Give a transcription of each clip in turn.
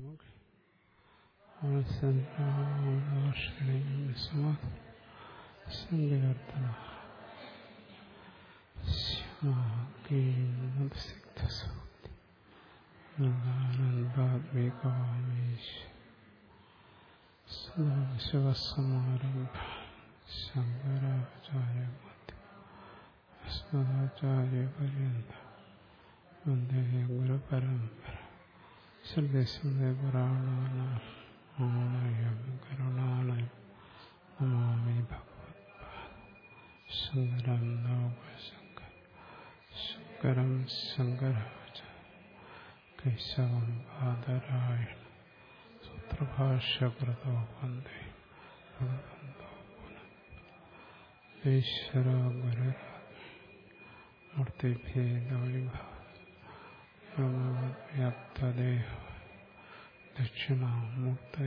സങ്കീർത്തന ആനന്ദാത്മികാമേശ ശിവസമാരംഭ ശങ്കരാചാര്യ അസ്മദാചാര്യ പര്യന്ത വന്ദേ ഗുരുപരമ്പര ശ്രീസ്മൃതിപുരാണാനായം കരുണാലയം നമാമി ഭഗവത്പാദ ശങ്കരം ലോകശങ്കർ ശങ്കരം ശങ്കരാചാര്യ കേശവം ബാദരായണ സൂത്രഭാഷ്യകൃതോ വന്ദേ ഭഗവന്തോ പുനഃ ഈശ്വര ഗുരു മൂർത്തിഭേദവിഭാവ്യാപ്തദേഹ ദക്ഷിണാമൂർത്ത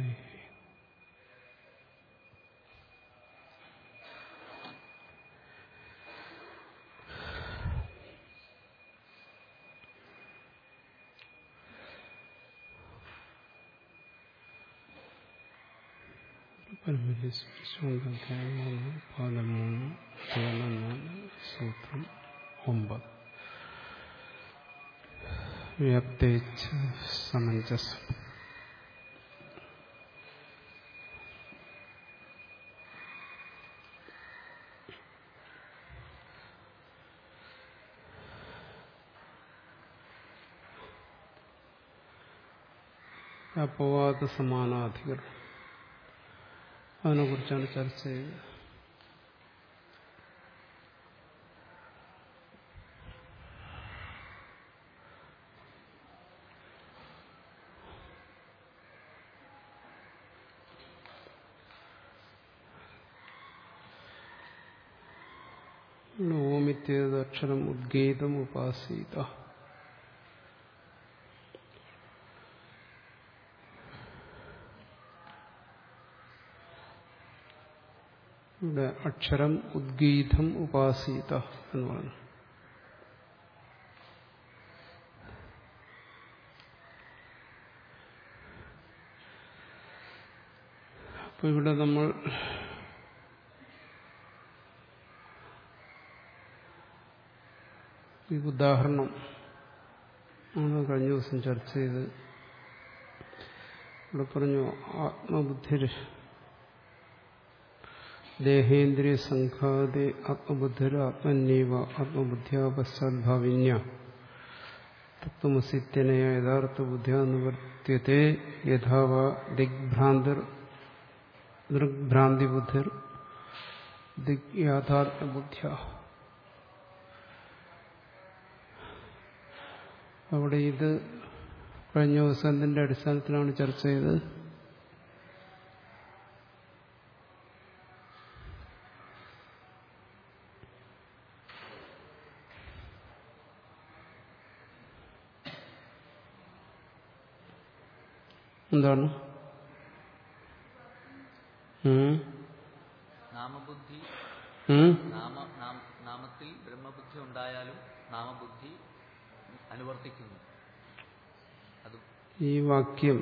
പരമേശ്വരൻ പാദം മൂന്ന് കേരളം നാല് സൂത്രം ഒമ്പത് വ്യാപ്തേച്ഛ സമഞ്ജസം അപവാദ സമാനാധികരണം അതിനെക്കുറിച്ചാണ് ചർച്ച ചെയ്യുന്നത് ഓമിത്യേത് അക്ഷരം ഉദ്ഗീതം ഉപാസീത ഇവിടെ അക്ഷരം ഉദ്ഗീതം ഉപാസീത എന്ന് പറഞ്ഞു അപ്പൊ ഇവിടെ നമ്മൾ ഈ ഉദാഹരണം ആണ് കഴിഞ്ഞ ദിവസം ചർച്ച ചെയ്ത് ഇവിടെ പറഞ്ഞു ആത്മബുദ്ധി ദേഹേന്ദ്രിയ സംഘാതെ ആത്മബുദ്ധിര ആത്മന്യവ ആത്മബുദ്ധ്യാ പശ്ചാത്ഭാവിന്യ തത്വമസിത്യനയ യഥാർത്ഥ ബുദ്ധ്യ നിവർത്തിയത്തെ യഥാവ ദിഗ്ഭ്രാന്തിർ ദൃഗ്ഭ്രാന്തി ബുദ്ധിർ ദിഗ് യാഥാത്മബുദ്ധ്യ അവിടെ ഇത് കഴിഞ്ഞ ദിവസത്തിന്റെ അടിസ്ഥാനത്തിലാണ് ചർച്ച ചെയ്തത് എന്താണ് നാമബുദ്ധി ഉം? നാമ നാം- നാമത്തിൽ ബ്രഹ്മബുദ്ധി ഉണ്ടായാലും നാമബുദ്ധി അനുവർത്തിക്കുന്നു അത് ഈ വാക്യം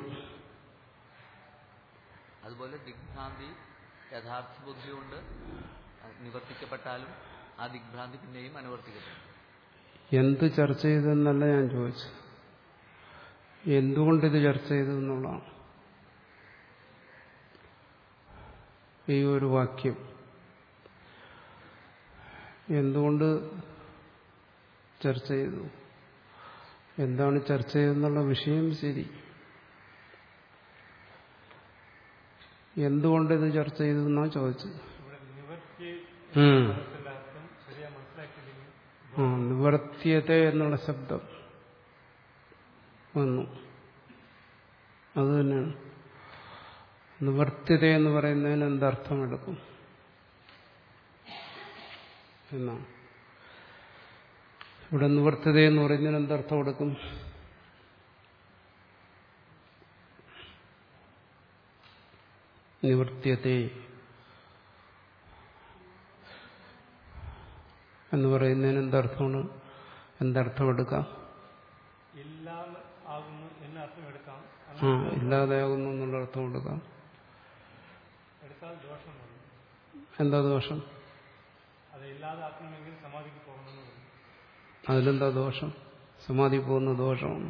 അതുപോലെ ദിഗ്ഭ്രാന്തി യഥാർത്ഥ ബുദ്ധി കൊണ്ട് നിവർത്തിക്കപ്പെട്ടാലും ആ ദിഗ്ഭ്രാന്തി പിന്നെയും അനുവർത്തിക്കപ്പെടും എന്ത് ചർച്ച ചെയ്തെന്നല്ല ഞാൻ ചോദിച്ചു എന്തുകൊണ്ടിത് ചർച്ച ചെയ്തു എന്നുള്ളതാണ് ഈ ഒരു വാക്യം എന്തുകൊണ്ട് ചർച്ച ചെയ്തു എന്താണ് ചർച്ച ചെയ്തെന്നുള്ള വിഷയം ശരി എന്തുകൊണ്ട് ഇത് ചർച്ച ചെയ്തു എന്നാ ചോദിച്ചത് ഉം. ആ നിവർത്തിയത എന്നുള്ള ശബ്ദം വന്നു അത് തന്നെയാണ് നിവർത്തിത എന്ന് പറയുന്നതിന് എന്തർത്ഥം എടുക്കും എന്നാണ് ഇവിടെ നിവർത്തിത എന്ന് പറയുന്നതിന് എന്തർത്ഥം എടുക്കും നിവർത്തിയതേ എന്ന് പറയുന്നതിന് എന്തർത്ഥമാണ് എന്തർത്ഥം എടുക്കാം ഇല്ലാതെ ആകുന്നു എന്ന് അർത്ഥം എടുക്കാം ആ ഇല്ലാതെയാകുന്നു എന്നുള്ള അർത്ഥം കൊടുക്കാം എടുത്താൽ ദോഷം വരും എന്താ ദോഷം അത് ഇല്ലാതാക്കണമെങ്കിൽ സമാധിക്ക് പോകണമെന്ന് പറയും അതിലെന്താ ദോഷം സമാധി പോകുന്ന ദോഷമാണ്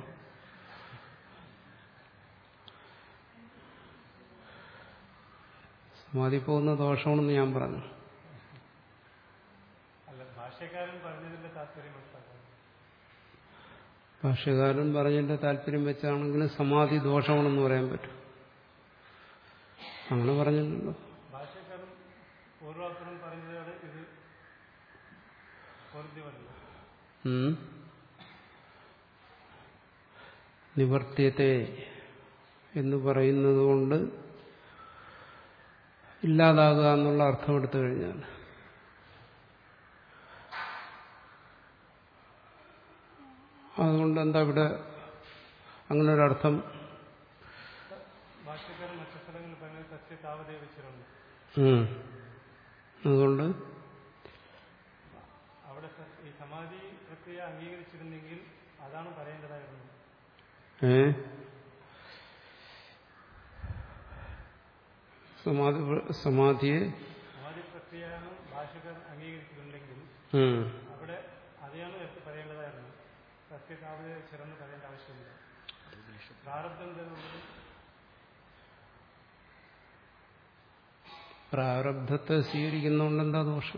സമാധി പോകുന്ന ദോഷമാണെന്ന് ഞാൻ പറഞ്ഞു അല്ല ഭാഷ്യക്കാരൻ പറഞ്ഞതിന്റെ താല്പര്യം മനസ്സിലാക്കണം ഭാഷ്യകാരൻ പറഞ്ഞതിന്റെ താല്പര്യം വെച്ചാണെങ്കിലും സമാധി ദോഷമാണെന്ന് പറയാൻ പറ്റും അങ്ങനെ പറഞ്ഞില്ലല്ലോ ഭാഷ്യക്കാരൻ പൂർവാർത്ഥനം പറഞ്ഞതാണ് ഇത് ബോധ്യമല്ല ഉം. നിവർത്തിയത്തെ എന്ന് പറയുന്നത് കൊണ്ട് ഇല്ലാതാകുക എന്നുള്ള അർത്ഥം എടുത്തു കഴിഞ്ഞാൽ അതുകൊണ്ട് എന്താ ഇവിടെ അങ്ങനെ ഒരർത്ഥം ഭാഷ്യക്കാരൻ മറ്റു സ്ഥലങ്ങളിൽ പറഞ്ഞത് സത്യ താവതേ വെച്ചിട്ടുണ്ട് ഉം. അതുകൊണ്ട് അവിടെ സ- ഈ സമാധി പ്രക്രിയ അംഗീകരിച്ചിരുന്നെങ്കിൽ അതാണ് പറയേണ്ടതായിരുന്നത് ഏ സമാധി സമാധിയെ സമാധി പ്രക്രിയയാണ് ഭാഷകർ അംഗീകരിച്ചിട്ടുണ്ടെങ്കിൽ ഉം. അവിടെ അതെയാണ് എടുത്ത് പറയേണ്ടതായിരുന്നത് സത്യതാപതയെ ചിറന്ന് പറയേണ്ട ആവശ്യമില്ല പ്രാരബ്ധം എന്നുള്ളത് പ്രാരബ്ധത്തെ സ്വീകരിക്കുന്നതുകൊണ്ട് എന്താ ദോഷം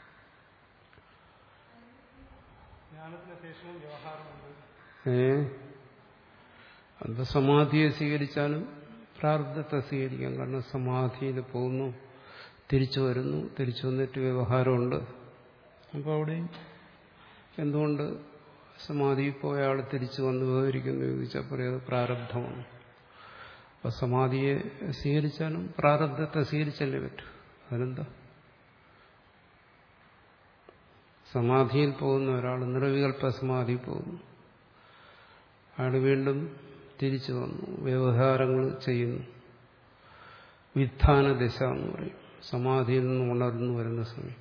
ജ്ഞാനത്തിന് ശേഷവും വ്യവഹാരമുണ്ട് ഏ അത് സമാധിയെ സ്വീകരിച്ചാലും പ്രാരബ്ധത്തെ സ്വീകരിക്കാം കാരണം സമാധിയിൽ പോകുന്നു തിരിച്ചു വരുന്നു തിരിച്ചു വന്നിട്ട് വ്യവഹാരമുണ്ട് അപ്പോൾ അവിടെ എന്തുകൊണ്ട് സമാധിയിൽ പോയ ആൾ തിരിച്ചു വന്ന് വ്യവഹരിക്കുന്നു ചോദിച്ചാൽ പറയുന്നത് പ്രാരബ്ധമാണ് അപ്പൊ സമാധിയെ സ്വീകരിച്ചാലും പ്രാരബ്ധത്തെ സ്വീകരിച്ചല്ലേ പറ്റൂ അതിനെന്താ സമാധിയിൽ പോകുന്ന ഒരാൾ നിർവികൽപ്പ സമാധിയിൽ പോകുന്നു അയാൾ വീണ്ടും തിരിച്ചു വന്നു വ്യവഹാരങ്ങൾ ചെയ്യുന്നു വിധാന ദശ എന്ന് പറയും സമാധിയിൽ നിന്ന് ഉണർന്നു വരുന്ന സമയം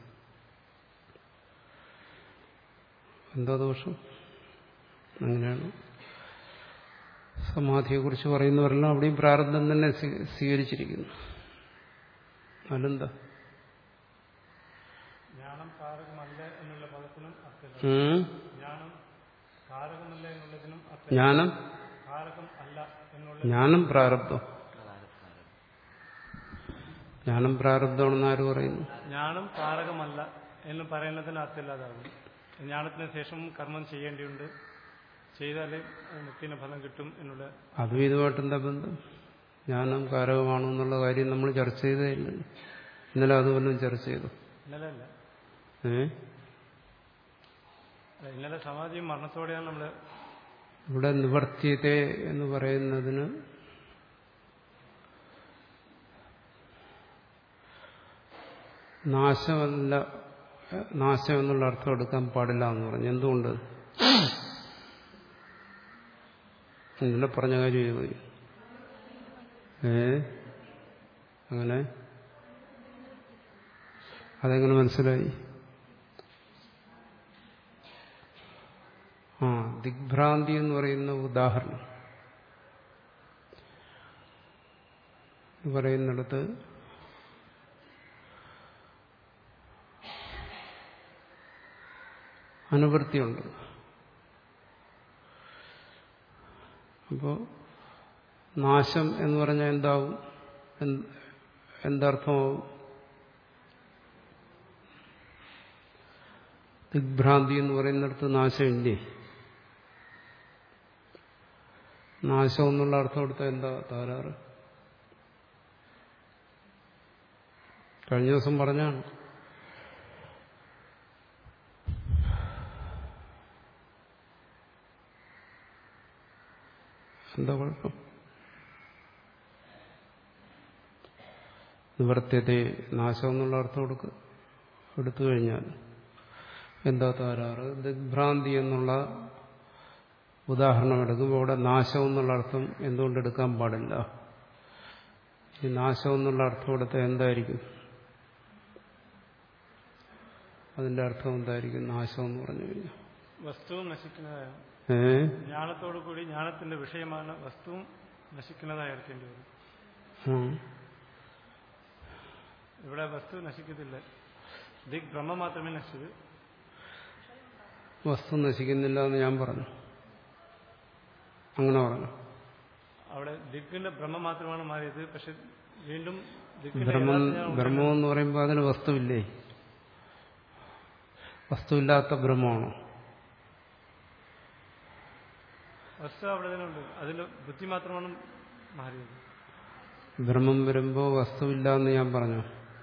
എന്താ ദോഷം അങ്ങനെയാണ് സമാധിയെക്കുറിച്ച് പറയുന്നവരെല്ലാം അവിടെയും പ്രാരബ്ധം തന്നെ സ്വീ- സ്വീകരിച്ചിരിക്കുന്നു അതെന്താ ജ്ഞാനം കാരകമല്ല എന്നുള്ള പദത്തിനും അർത്ഥമില്ല ഉം? ജ്ഞാനം കാരകമല്ല എന്നുള്ളതിനും അർത്ഥം ജ്ഞാനം കാരകം അല്ല എന്നുള്ള ജ്ഞാനം പ്രാരബ്ധം ജ്ഞാനം പ്രാരബ്ധമാണെന്ന് ആര് പറയുന്നു ജ്ഞാനം കാരകമല്ല എന്ന് പറയുന്നതിന് അർത്ഥമില്ലാതാകും ജ്ഞാനത്തിന് ശേഷം കർമ്മം ചെയ്യേണ്ടിയുണ്ട് ചെയ്താലേ മുക്തിന് ഫലം കിട്ടും എന്നുള്ള അതും ഇതുമായിട്ട് എന്താ ബന്ധം ജ്ഞാനം കാരകമാണോ എന്നുള്ള കാര്യം നമ്മൾ ചർച്ച ചെയ്തേ ഇല്ലല്ലോ ഇന്നലെ അതുപോലും ചർച്ച ചെയ്തു ഇന്നലെ അല്ല ഏ അല്ല, ഇന്നലെ സമാധിയും മരണത്തോടെയാണ് നമ്മൾ ഇവിടെ നിവർത്തിയത്തെ എന്ന് പറയുന്നതിന് നാശമല്ല നാശം എന്നുള്ള അർത്ഥം എടുക്കാൻ പാടില്ല എന്ന് പറഞ്ഞു എന്തുകൊണ്ട് ഇന്നലെ പറഞ്ഞ കാര്യം ഇത് പോയി ഏ അങ്ങനെ അതെങ്ങനെ മനസ്സിലായി ആ ദിഗ്ഭ്രാന്തി എന്ന് പറയുന്ന ഉദാഹരണം ഇത് പറയുന്നിടത്ത് അനുവൃത്തിയുണ്ട് അപ്പോൾ നാശം എന്ന് പറഞ്ഞാൽ എന്താവും എന്ത്- എന്തർത്ഥമാവും ദിഗ്ഭ്രാന്തി എന്ന് പറയുന്നിടത്ത് നാശമില്ലേ നാശം എന്നുള്ള അർത്ഥം എടുത്താൽ എന്താ തകരാറ് കഴിഞ്ഞ ദിവസം പറഞ്ഞാണ് എന്താ കുഴപ്പം നിവർത്തിയതേ നാശം എന്നുള്ള അർത്ഥം എടുക്കുക എടുത്തു കഴിഞ്ഞാൽ എന്താ തകരാറ് ദിഗ്ഭ്രാന്തി എന്നുള്ള ഉദാഹരണം എടുക്കുമ്പോൾ ഇവിടെ നാശം എന്നുള്ള അർത്ഥം എന്തുകൊണ്ട് എടുക്കാൻ പാടില്ല ഈ നാശം എന്നുള്ള അർത്ഥം എടുത്താൽ എന്തായിരിക്കും അതിന്റെ അർത്ഥം എന്തായിരിക്കും നാശം എന്ന് പറഞ്ഞു കഴിഞ്ഞാൽ വസ്തുവും നശിക്കുന്നതാണ് ഏ ജ്ഞാനത്തോടു കൂടി ജ്ഞാനത്തിന്റെ വിഷയമാണ് വസ്തുവും നശിക്കുന്നതായി എടുക്കേണ്ടി വരും ഉം. ഇവിടെ വസ്തു നശിക്കത്തില്ല ദിഗ് ബ്രഹ്മ മാത്രമേ നശിച്ചത് വസ്തു നശിക്കുന്നില്ല എന്ന് ഞാൻ പറഞ്ഞു അങ്ങനെ പറഞ്ഞു അവിടെ ദിഗിന്റെ ബ്രഹ്മ മാത്രമാണ് മാറിയത് പക്ഷെ വീണ്ടും ദിഗിന്റെ ബ്രഹ്മം യഥാർത്ഥ ഞാൻ ബ്രഹ്മം എന്ന് പറയുമ്പോൾ അതിന് വസ്തുവില്ലേ വസ്തുവില്ലാത്ത ബ്രഹ്മമാണോ വസ്തു അവിടെ തന്നെ ഉണ്ട് അതിന്റെ ബുദ്ധി മാത്രമാണ് മാറിയത് ബ്രഹ്മം വരുമ്പോൾ വസ്തുവില്ല എന്ന് ഞാൻ പറഞ്ഞു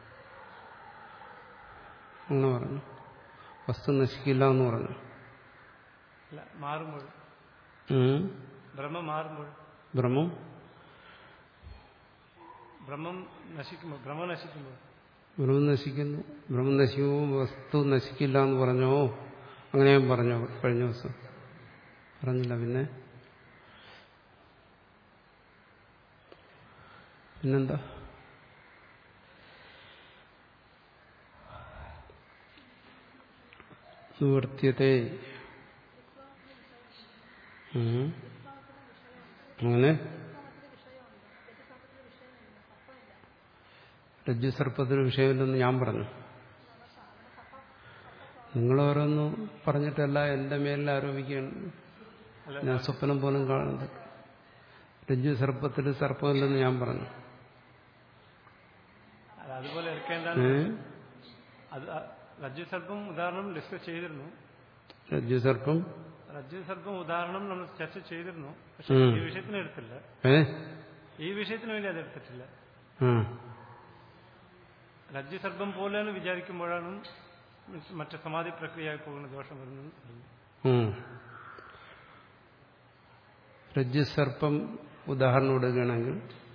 അങ്ങനെ പറഞ്ഞു വസ്തു നശിക്കില്ല എന്ന് പറഞ്ഞു അല്ല മാറുമ്പോൾ ഉം. ബ്രഹ്മം മാറുമ്പോൾ ബ്രഹ്മം ബ്രഹ്മം നശിക്കുമ്പോൾ ബ്രഹ്മം നശിക്കുമ്പോൾ ബ്രഹ്മം നശിക്കുന്നു ബ്രഹ്മം നശിക്കുമ്പോൾ വസ്തു നശിക്കില്ല എന്ന് പറഞ്ഞോ അങ്ങനെ ഞാൻ പറഞ്ഞോ കഴിഞ്ഞ ദിവസം പറഞ്ഞില്ല പിന്നെ പിന്നെന്താ നിവർത്തിയത്തെ ഉം. അങ്ങനെ രജ്ജുസർപ്പത്തിന് വിഷയമില്ലെന്ന് ഞാൻ പറഞ്ഞു നിങ്ങൾ ഓരോന്നും പറഞ്ഞിട്ടല്ല എന്റെ മേലിൽ ആരോപിക്കുകയാണ് അല്ല ഞാൻ സ്വപ്നം പോലും കാണുന്നത് രജ്ജു സർപ്പത്തിൽ സർപ്പമില്ലെന്ന് ഞാൻ പറഞ്ഞു അല്ല, അതുപോലെ എടുക്കേണ്ട ഏ? അത് അ- രജ്ജു സർപ്പം ഉദാഹരണം ഡിസ്കസ് ചെയ്തിരുന്നു രജ്ജു സർപ്പം രജ്ജു സർപ്പം ഉദാഹരണം നമ്മൾ ചർച്ച ചെയ്തിരുന്നു പക്ഷെ ഉം. ഈ വിഷയത്തിന് എടുത്തില്ല ഏ ഈ വിഷയത്തിന് വേണ്ടി അത് എടുത്തിട്ടില്ല ആ രജ്ജു സർപ്പം പോലെയാണ് വിചാരിക്കുമ്പോഴാണ് മറ്റു സമാധി പ്രക്രിയയായി പോകുന്ന ദോഷം വരുന്നത് ഉം. രജ്ജു സർപ്പം ഉദാഹരണം എടുക്കുകയാണെങ്കിൽ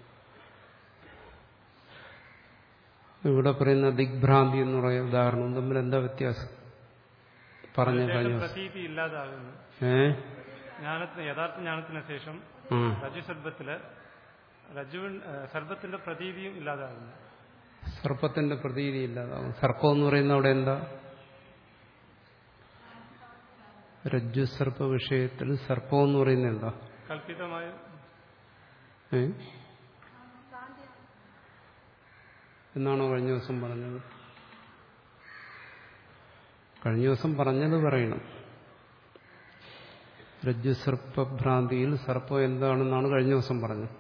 ഇവിടെ പറയുന്ന ദിഗ്ഭ്രാന്തി എന്ന് പറയുന്ന ഉദാഹരണം തമ്മിൽ എന്താ വ്യത്യാസം പറഞ്ഞു കഴിഞ്ഞ ദിവസം പ്രതീതി ഇല്ലാതാകുന്നു ഏ ജ്ഞാനത്തിന് യഥാർത്ഥ ജ്ഞാനത്തിന് ശേഷം ഉം. രജ്ജു സർപ്പത്തില് രജ്ജു സർപ്പത്തിന്റെ പ്രതീതിയും ഇല്ലാതാകുന്നു സർപ്പത്തിന്റെ പ്രതീതി ഇല്ലാതാവും സർപ്പം എന്ന് പറയുന്ന അവിടെ എന്താ രജ്ജു സർപ്പ വിഷയത്തിൽ സർപ്പം എന്ന് പറയുന്നത് എന്താ കൽപ്പിതമായ ഏ എന്നാണോ കഴിഞ്ഞ ദിവസം പറഞ്ഞത് കഴിഞ്ഞ ദിവസം പറഞ്ഞത് പറയണം രജ്ജു സർപ്പഭ്രാന്തിയിൽ സർപ്പം എന്താണെന്നാണ് കഴിഞ്ഞ ദിവസം പറഞ്ഞത്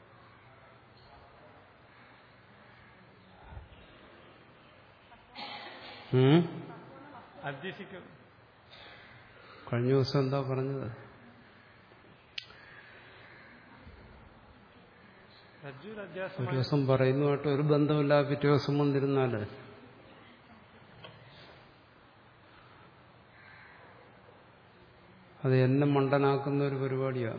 ഉം? അധ്യസിക്കും കഴിഞ്ഞ ദിവസം എന്താ പറഞ്ഞത് രജ്ജു ഒരു അധ്യാസമായി ദിവസം പറയുന്നതായിട്ട് ഒരു ബന്ധമില്ലാതെ പിറ്റേ ദിവസം വന്നിരുന്നാല് അത് എന്നെ മണ്ടനാക്കുന്ന ഒരു പരിപാടിയാണ്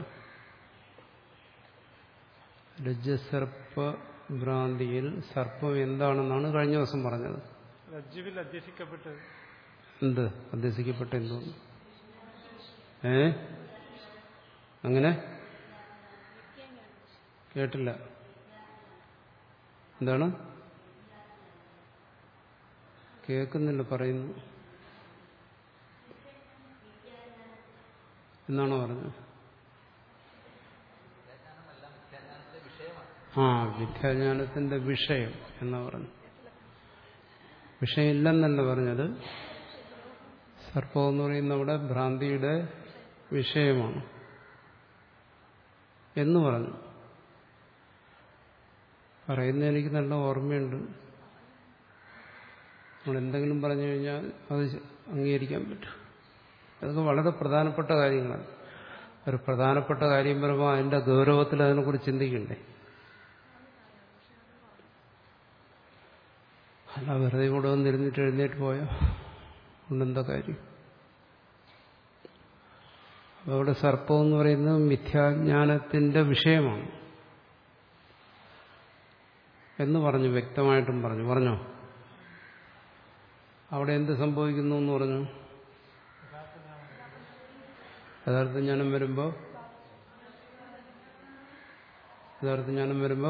രജസർപ്പ ഭ്രാന്തിയിൽ സർപ്പം എന്താണെന്നാണ് കഴിഞ്ഞ ദിവസം പറഞ്ഞത് രജ്ജുവിൽ അധ്യസിക്കപ്പെട്ട് എന്ത് അധ്യസിക്കപ്പെട്ട എന്തോന്ന് ഏ അങ്ങനെ കേട്ടില്ല എന്താണ് കേൾക്കുന്നില്ല പറയുന്നു എന്നാണോ പറഞ്ഞത് ആ വിദ്യാജ്ഞാനത്തിന്റെ വിഷയം എന്നാ പറഞ്ഞു വിഷയമില്ലെന്നല്ല പറഞ്ഞത് സർപ്പം എന്ന് പറയുന്ന അവിടെ ഭ്രാന്തിയുടെ വിഷയമാണ് എന്ന് പറഞ്ഞു പറയുന്ന എനിക്ക് നല്ല ഓർമ്മയുണ്ട് നമ്മൾ എന്തെങ്കിലും പറഞ്ഞു കഴിഞ്ഞാൽ അത് അംഗീകരിക്കാൻ പറ്റും അതൊക്കെ വളരെ പ്രധാനപ്പെട്ട കാര്യങ്ങളാണ് ഒരു പ്രധാനപ്പെട്ട കാര്യം വരുമ്പോൾ അതിന്റെ ഗൗരവത്തിൽ അതിനെക്കുറിച്ച് ചിന്തിക്കണ്ടേ അല്ല വെറുതെ കൂടെ വന്നിരുന്നിട്ട് എഴുന്നേറ്റ് പോയോ ഉണ്ടെന്താ കാര്യം അപ്പൊ അവിടെ സർപ്പം എന്ന് പറയുന്നത് മിഥ്യാജ്ഞാനത്തിന്റെ വിഷയമാണ് എന്ന് പറഞ്ഞു വ്യക്തമായിട്ടും പറഞ്ഞു പറഞ്ഞോ അവിടെ എന്ത് സംഭവിക്കുന്നു എന്ന് പറഞ്ഞു യഥാർത്ഥ ജ്ഞാനം വരുമ്പോ യഥാർത്ഥ ജ്ഞാനം വരുമ്പോ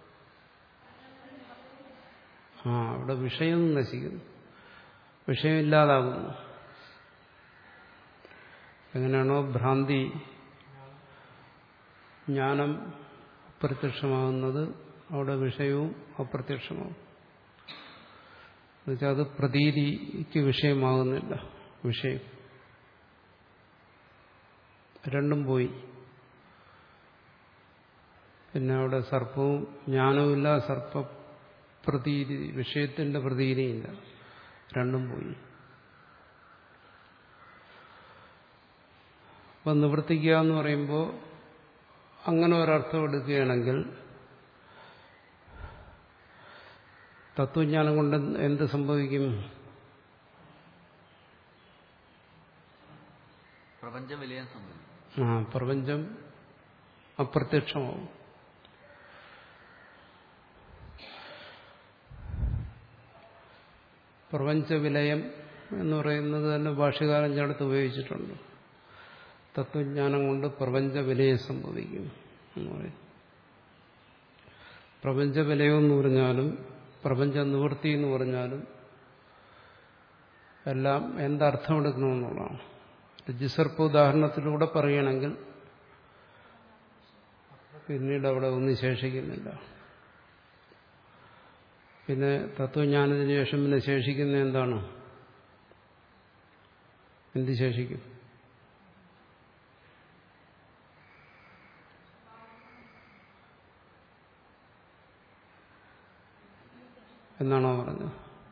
ആ അവിടെ വിഷയം നശിക്കുന്നു വിഷയം ഇല്ലാതാകുന്നു എങ്ങനെയാണോ ഭ്രാന്തി ജ്ഞാനം പ്രത്യക്ഷമാകുന്നത് അവിടെ വിഷയവും അപ്രത്യക്ഷമാകും എന്നുവെച്ചാൽ അത് പ്രതീതിക്ക് വിഷയമാകുന്നില്ല വിഷയം രണ്ടും പോയി പിന്നെ അവിടെ സർപ്പവും ജ്ഞാനവുമില്ല സർപ്പ പ്രതീതി വിഷയത്തിന്റെ പ്രതീതിയില്ല രണ്ടും പോയി അപ്പം നിവർത്തിക്കുക എന്ന് പറയുമ്പോൾ അങ്ങനെ ഒരർത്ഥം എടുക്കുകയാണെങ്കിൽ തത്വജ്ഞാനം കൊണ്ട് എന്ത് സംഭവിക്കും പ്രപഞ്ച വിലയം സംഭവിക്കും ആ പ്രപഞ്ചം അപ്രത്യക്ഷമാവും പ്രപഞ്ച വിലയം എന്ന് പറയുന്നത് തന്നെ ഭാഷ്യകാലം ചേർത്ത് ഉപയോഗിച്ചിട്ടുണ്ട് തത്വജ്ഞാനം കൊണ്ട് പ്രപഞ്ച വിലയം സംഭവിക്കും എന്ന് പറയും പ്രപഞ്ച വിലയം എന്ന് പറഞ്ഞാലും പ്രപഞ്ച നിവൃത്തി എന്ന് പറഞ്ഞാലും എല്ലാം എന്തർത്ഥം എടുക്കണമെന്നുള്ളതാണ് രജ്ജുസർപ്പ ഉദാഹരണത്തിലൂടെ പറയുകയാണെങ്കിൽ പിന്നീട് അവിടെ ഒന്നും ശേഷിക്കുന്നില്ല പിന്നെ തത്വജ്ഞാനത്തിന് ശേഷം പിന്നെ ശേഷിക്കുന്ന എന്താണ് എന്ത് ശേഷിക്കും എന്നാണോ പറഞ്ഞത്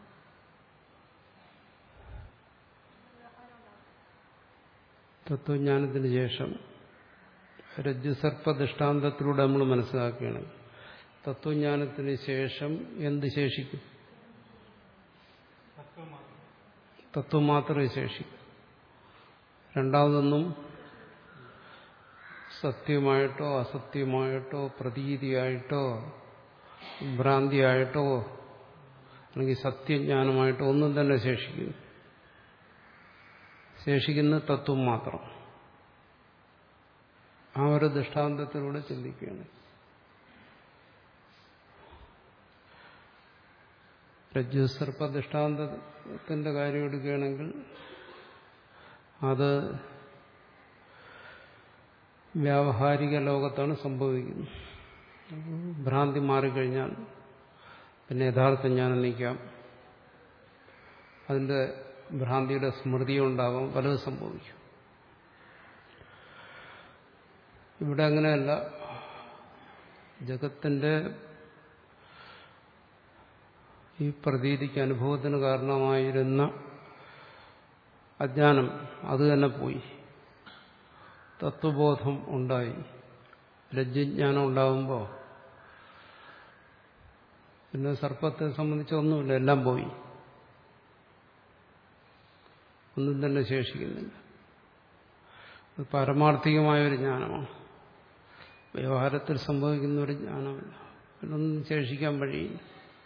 തത്വജ്ഞാനത്തിന് ശേഷം രജ്ജുസർപ്പ ദൃഷ്ടാന്തത്തിലൂടെ നമ്മൾ മനസ്സിലാക്കുകയാണ് തത്വജ്ഞാനത്തിന് ശേഷം എന്ത് ശേഷിക്കും തത്വം മാത്രമേ ശേഷിക്കൂ രണ്ടാമതൊന്നും സത്യമായിട്ടോ അസത്യമായിട്ടോ പ്രതീതിയായിട്ടോ ഭ്രാന്തിയായിട്ടോ അല്ലെങ്കിൽ സത്യജ്ഞാനമായിട്ടോ ഒന്നും തന്നെ ശേഷിക്കുന്നു ശേഷിക്കുന്ന തത്വം മാത്രം ആ ഒരു ദൃഷ്ടാന്തത്തിലൂടെ ചിന്തിക്കുകയാണ് രജ്ജുസർപ്പ ദൃഷ്ടാന്തത്തിന്റെ കാര്യം എടുക്കുകയാണെങ്കിൽ അത് വ്യാവഹാരിക ലോകത്താണ് സംഭവിക്കുന്നത് ഭ്രാന്തി മാറിക്കഴിഞ്ഞാൽ പിന്നെ യഥാർത്ഥ ജ്ഞാനം നീക്കാം അതിന്റെ ഭ്രാന്തിയുടെ സ്മൃതി ഉണ്ടാവാം പലതും സംഭവിക്കും ഇവിടെ അങ്ങനെയല്ല ജഗത്തിന്റെ ഈ പ്രതീതിക്ക് അനുഭവത്തിന് കാരണമായിരുന്ന അജ്ഞാനം അത് തന്നെ പോയി തത്വബോധം ഉണ്ടായി രജ്ജജ്ഞാനം ഉണ്ടാകുമ്പോൾ പിന്നെ സർപ്പത്തെ സംബന്ധിച്ച് ഒന്നുമില്ല എല്ലാം പോയി ഒന്നും തന്നെ ശേഷിക്കുന്നില്ല അത് പാരമാർത്ഥികമായ ഒരു ജ്ഞാനമാണ് വ്യവഹാരത്തിൽ സംഭവിക്കുന്ന ഒരു ജ്ഞാനമല്ല ഇതൊന്നും ശേഷിക്കാൻ വഴിയില്ല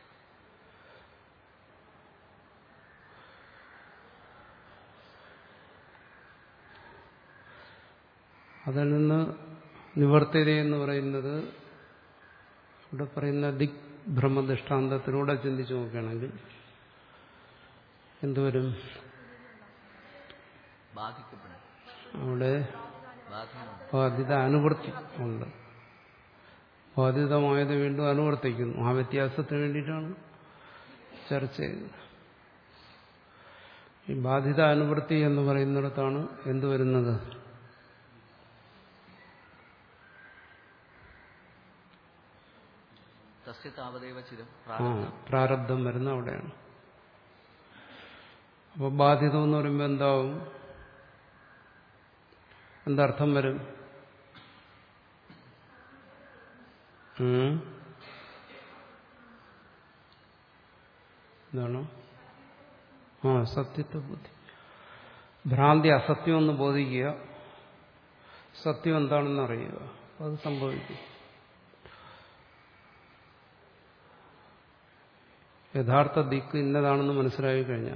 അതിൽ നിന്ന് നിവർത്തിത എന്ന് പറയുന്നത് ഇവിടെ പറയുന്ന ദിക് ഭ്രമദൃഷ്ടാന്തത്തിലൂടെ ചിന്തിച്ചു നോക്കുകയാണെങ്കിൽ എന്തുവരും ബാധിക്കപ്പെടും അവിടെ ബാധനമാണ് ബാധ്യത അനുവർത്തി ഉണ്ട് ബാധിതമായത് വീണ്ടും അനുവർത്തിക്കുന്നു ആ വ്യത്യാസത്തിന് വേണ്ടിയിട്ടാണ് ചർച്ച ചെയ്തത് ഈ ബാധിത അനുവൃത്തി എന്ന് പറയുന്നിടത്താണ് എന്ത് വരുന്നത് തസ്യ താവദേവ ചിരം ആ പ്രാരബ്ധം പ്രാരബ്ധം വരുന്ന അവിടെയാണ് അപ്പൊ ബാധിതം എന്ന് പറയുമ്പോൾ എന്താവും എന്തർത്ഥം വരും ഉം? എന്താണ് ആ സത്യത്വ ബുദ്ധി ഭ്രാന്തി അസത്യം എന്ന് ബോധിക്കുക സത്യം എന്താണെന്ന് അറിയുക അപ്പൊ അത് സംഭവിക്കും യഥാർത്ഥ ദിക്ക് ഇന്നതാണെന്ന് മനസ്സിലായി കഴിഞ്ഞാൽ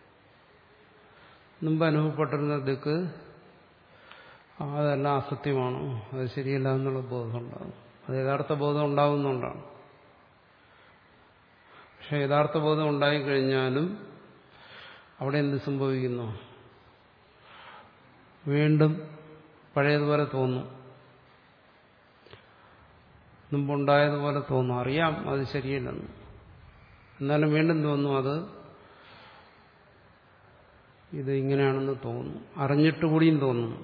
മുമ്പ് അനുഭവപ്പെട്ടിരുന്ന ദിക്ക് ആ, അതെല്ലാം അസത്യമാണോ അത് ശരിയല്ല എന്നുള്ള ബോധം ഉണ്ടാകും അത് യഥാർത്ഥ ബോധം ഉണ്ടാകുന്നുണ്ടാണ് പക്ഷെ യഥാർത്ഥ ബോധം ഉണ്ടായിക്കഴിഞ്ഞാലും അവിടെ എന്ത് സംഭവിക്കുന്നു വീണ്ടും പഴയതുപോലെ തോന്നും മുമ്പുണ്ടായതുപോലെ തോന്നും അറിയാം അത് ശരിയല്ലെന്ന് എന്നാലും വീണ്ടും തോന്നും അത് ഇത് ഇങ്ങനെയാണെന്ന് തോന്നുന്നു അറിഞ്ഞിട്ട് കൂടിയും തോന്നുന്നു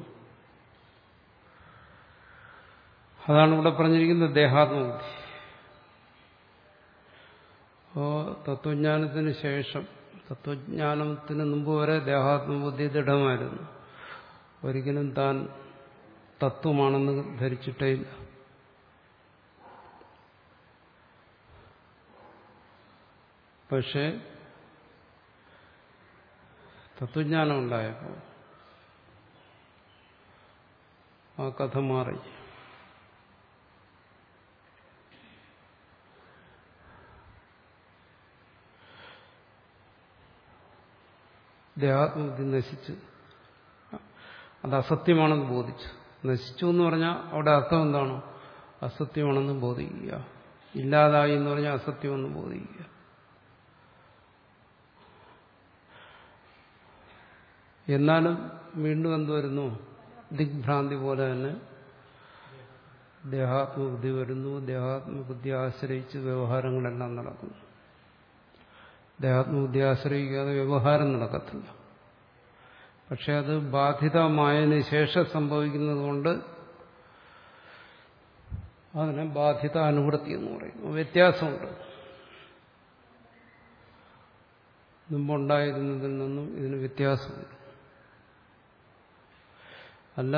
അതാണ് ഇവിടെ പറഞ്ഞിരിക്കുന്നത് ദേഹാത്മബുദ്ധി അപ്പോ തത്വജ്ഞാനത്തിന് ശേഷം തത്വജ്ഞാനത്തിന് മുമ്പ് വരെ ദേഹാത്മബുദ്ധി ദൃഢമായിരുന്നു ഒരിക്കലും താൻ തത്വമാണെന്ന് ധരിച്ചിട്ടേ ഇല്ല പക്ഷേ തത്വജ്ഞാനം ഉണ്ടായപ്പോൾ ആ കഥ മാറി ദേഹാത്മബുദ്ധി നശിച്ച് അത് അസത്യമാണെന്ന് ബോധിച്ചു നശിച്ചു എന്ന് പറഞ്ഞാൽ അവിടെ അർത്ഥം എന്താണ് അസത്യമാണെന്ന് ബോധിക്കുക ഇല്ലാതായി എന്ന് പറഞ്ഞാൽ അസത്യമെന്ന് ബോധിക്കുക എന്നാലും വീണ്ടും എന്ത് വരുന്നു ദിഗ്ഭ്രാന്തി പോലെ തന്നെ ദേഹാത്മബുദ്ധി വരുന്നു ദേഹാത്മബുദ്ധി ആശ്രയിച്ച് വ്യവഹാരങ്ങളെല്ലാം നടക്കുന്നു ദേഹാത്മബുദ്ധി ആശ്രയിക്കാതെ വ്യവഹാരം നടക്കത്തില്ല പക്ഷെ അത് ബാധിതമായതിനു ശേഷം സംഭവിക്കുന്നത് കൊണ്ട് അതിനെ ബാധിത അനുവൃത്തി എന്ന് പറയുന്നു വ്യത്യാസമുണ്ട് മുമ്പുണ്ടായിരുന്നതിൽ നിന്നും ഇതിന് വ്യത്യാസമുണ്ട് അല്ല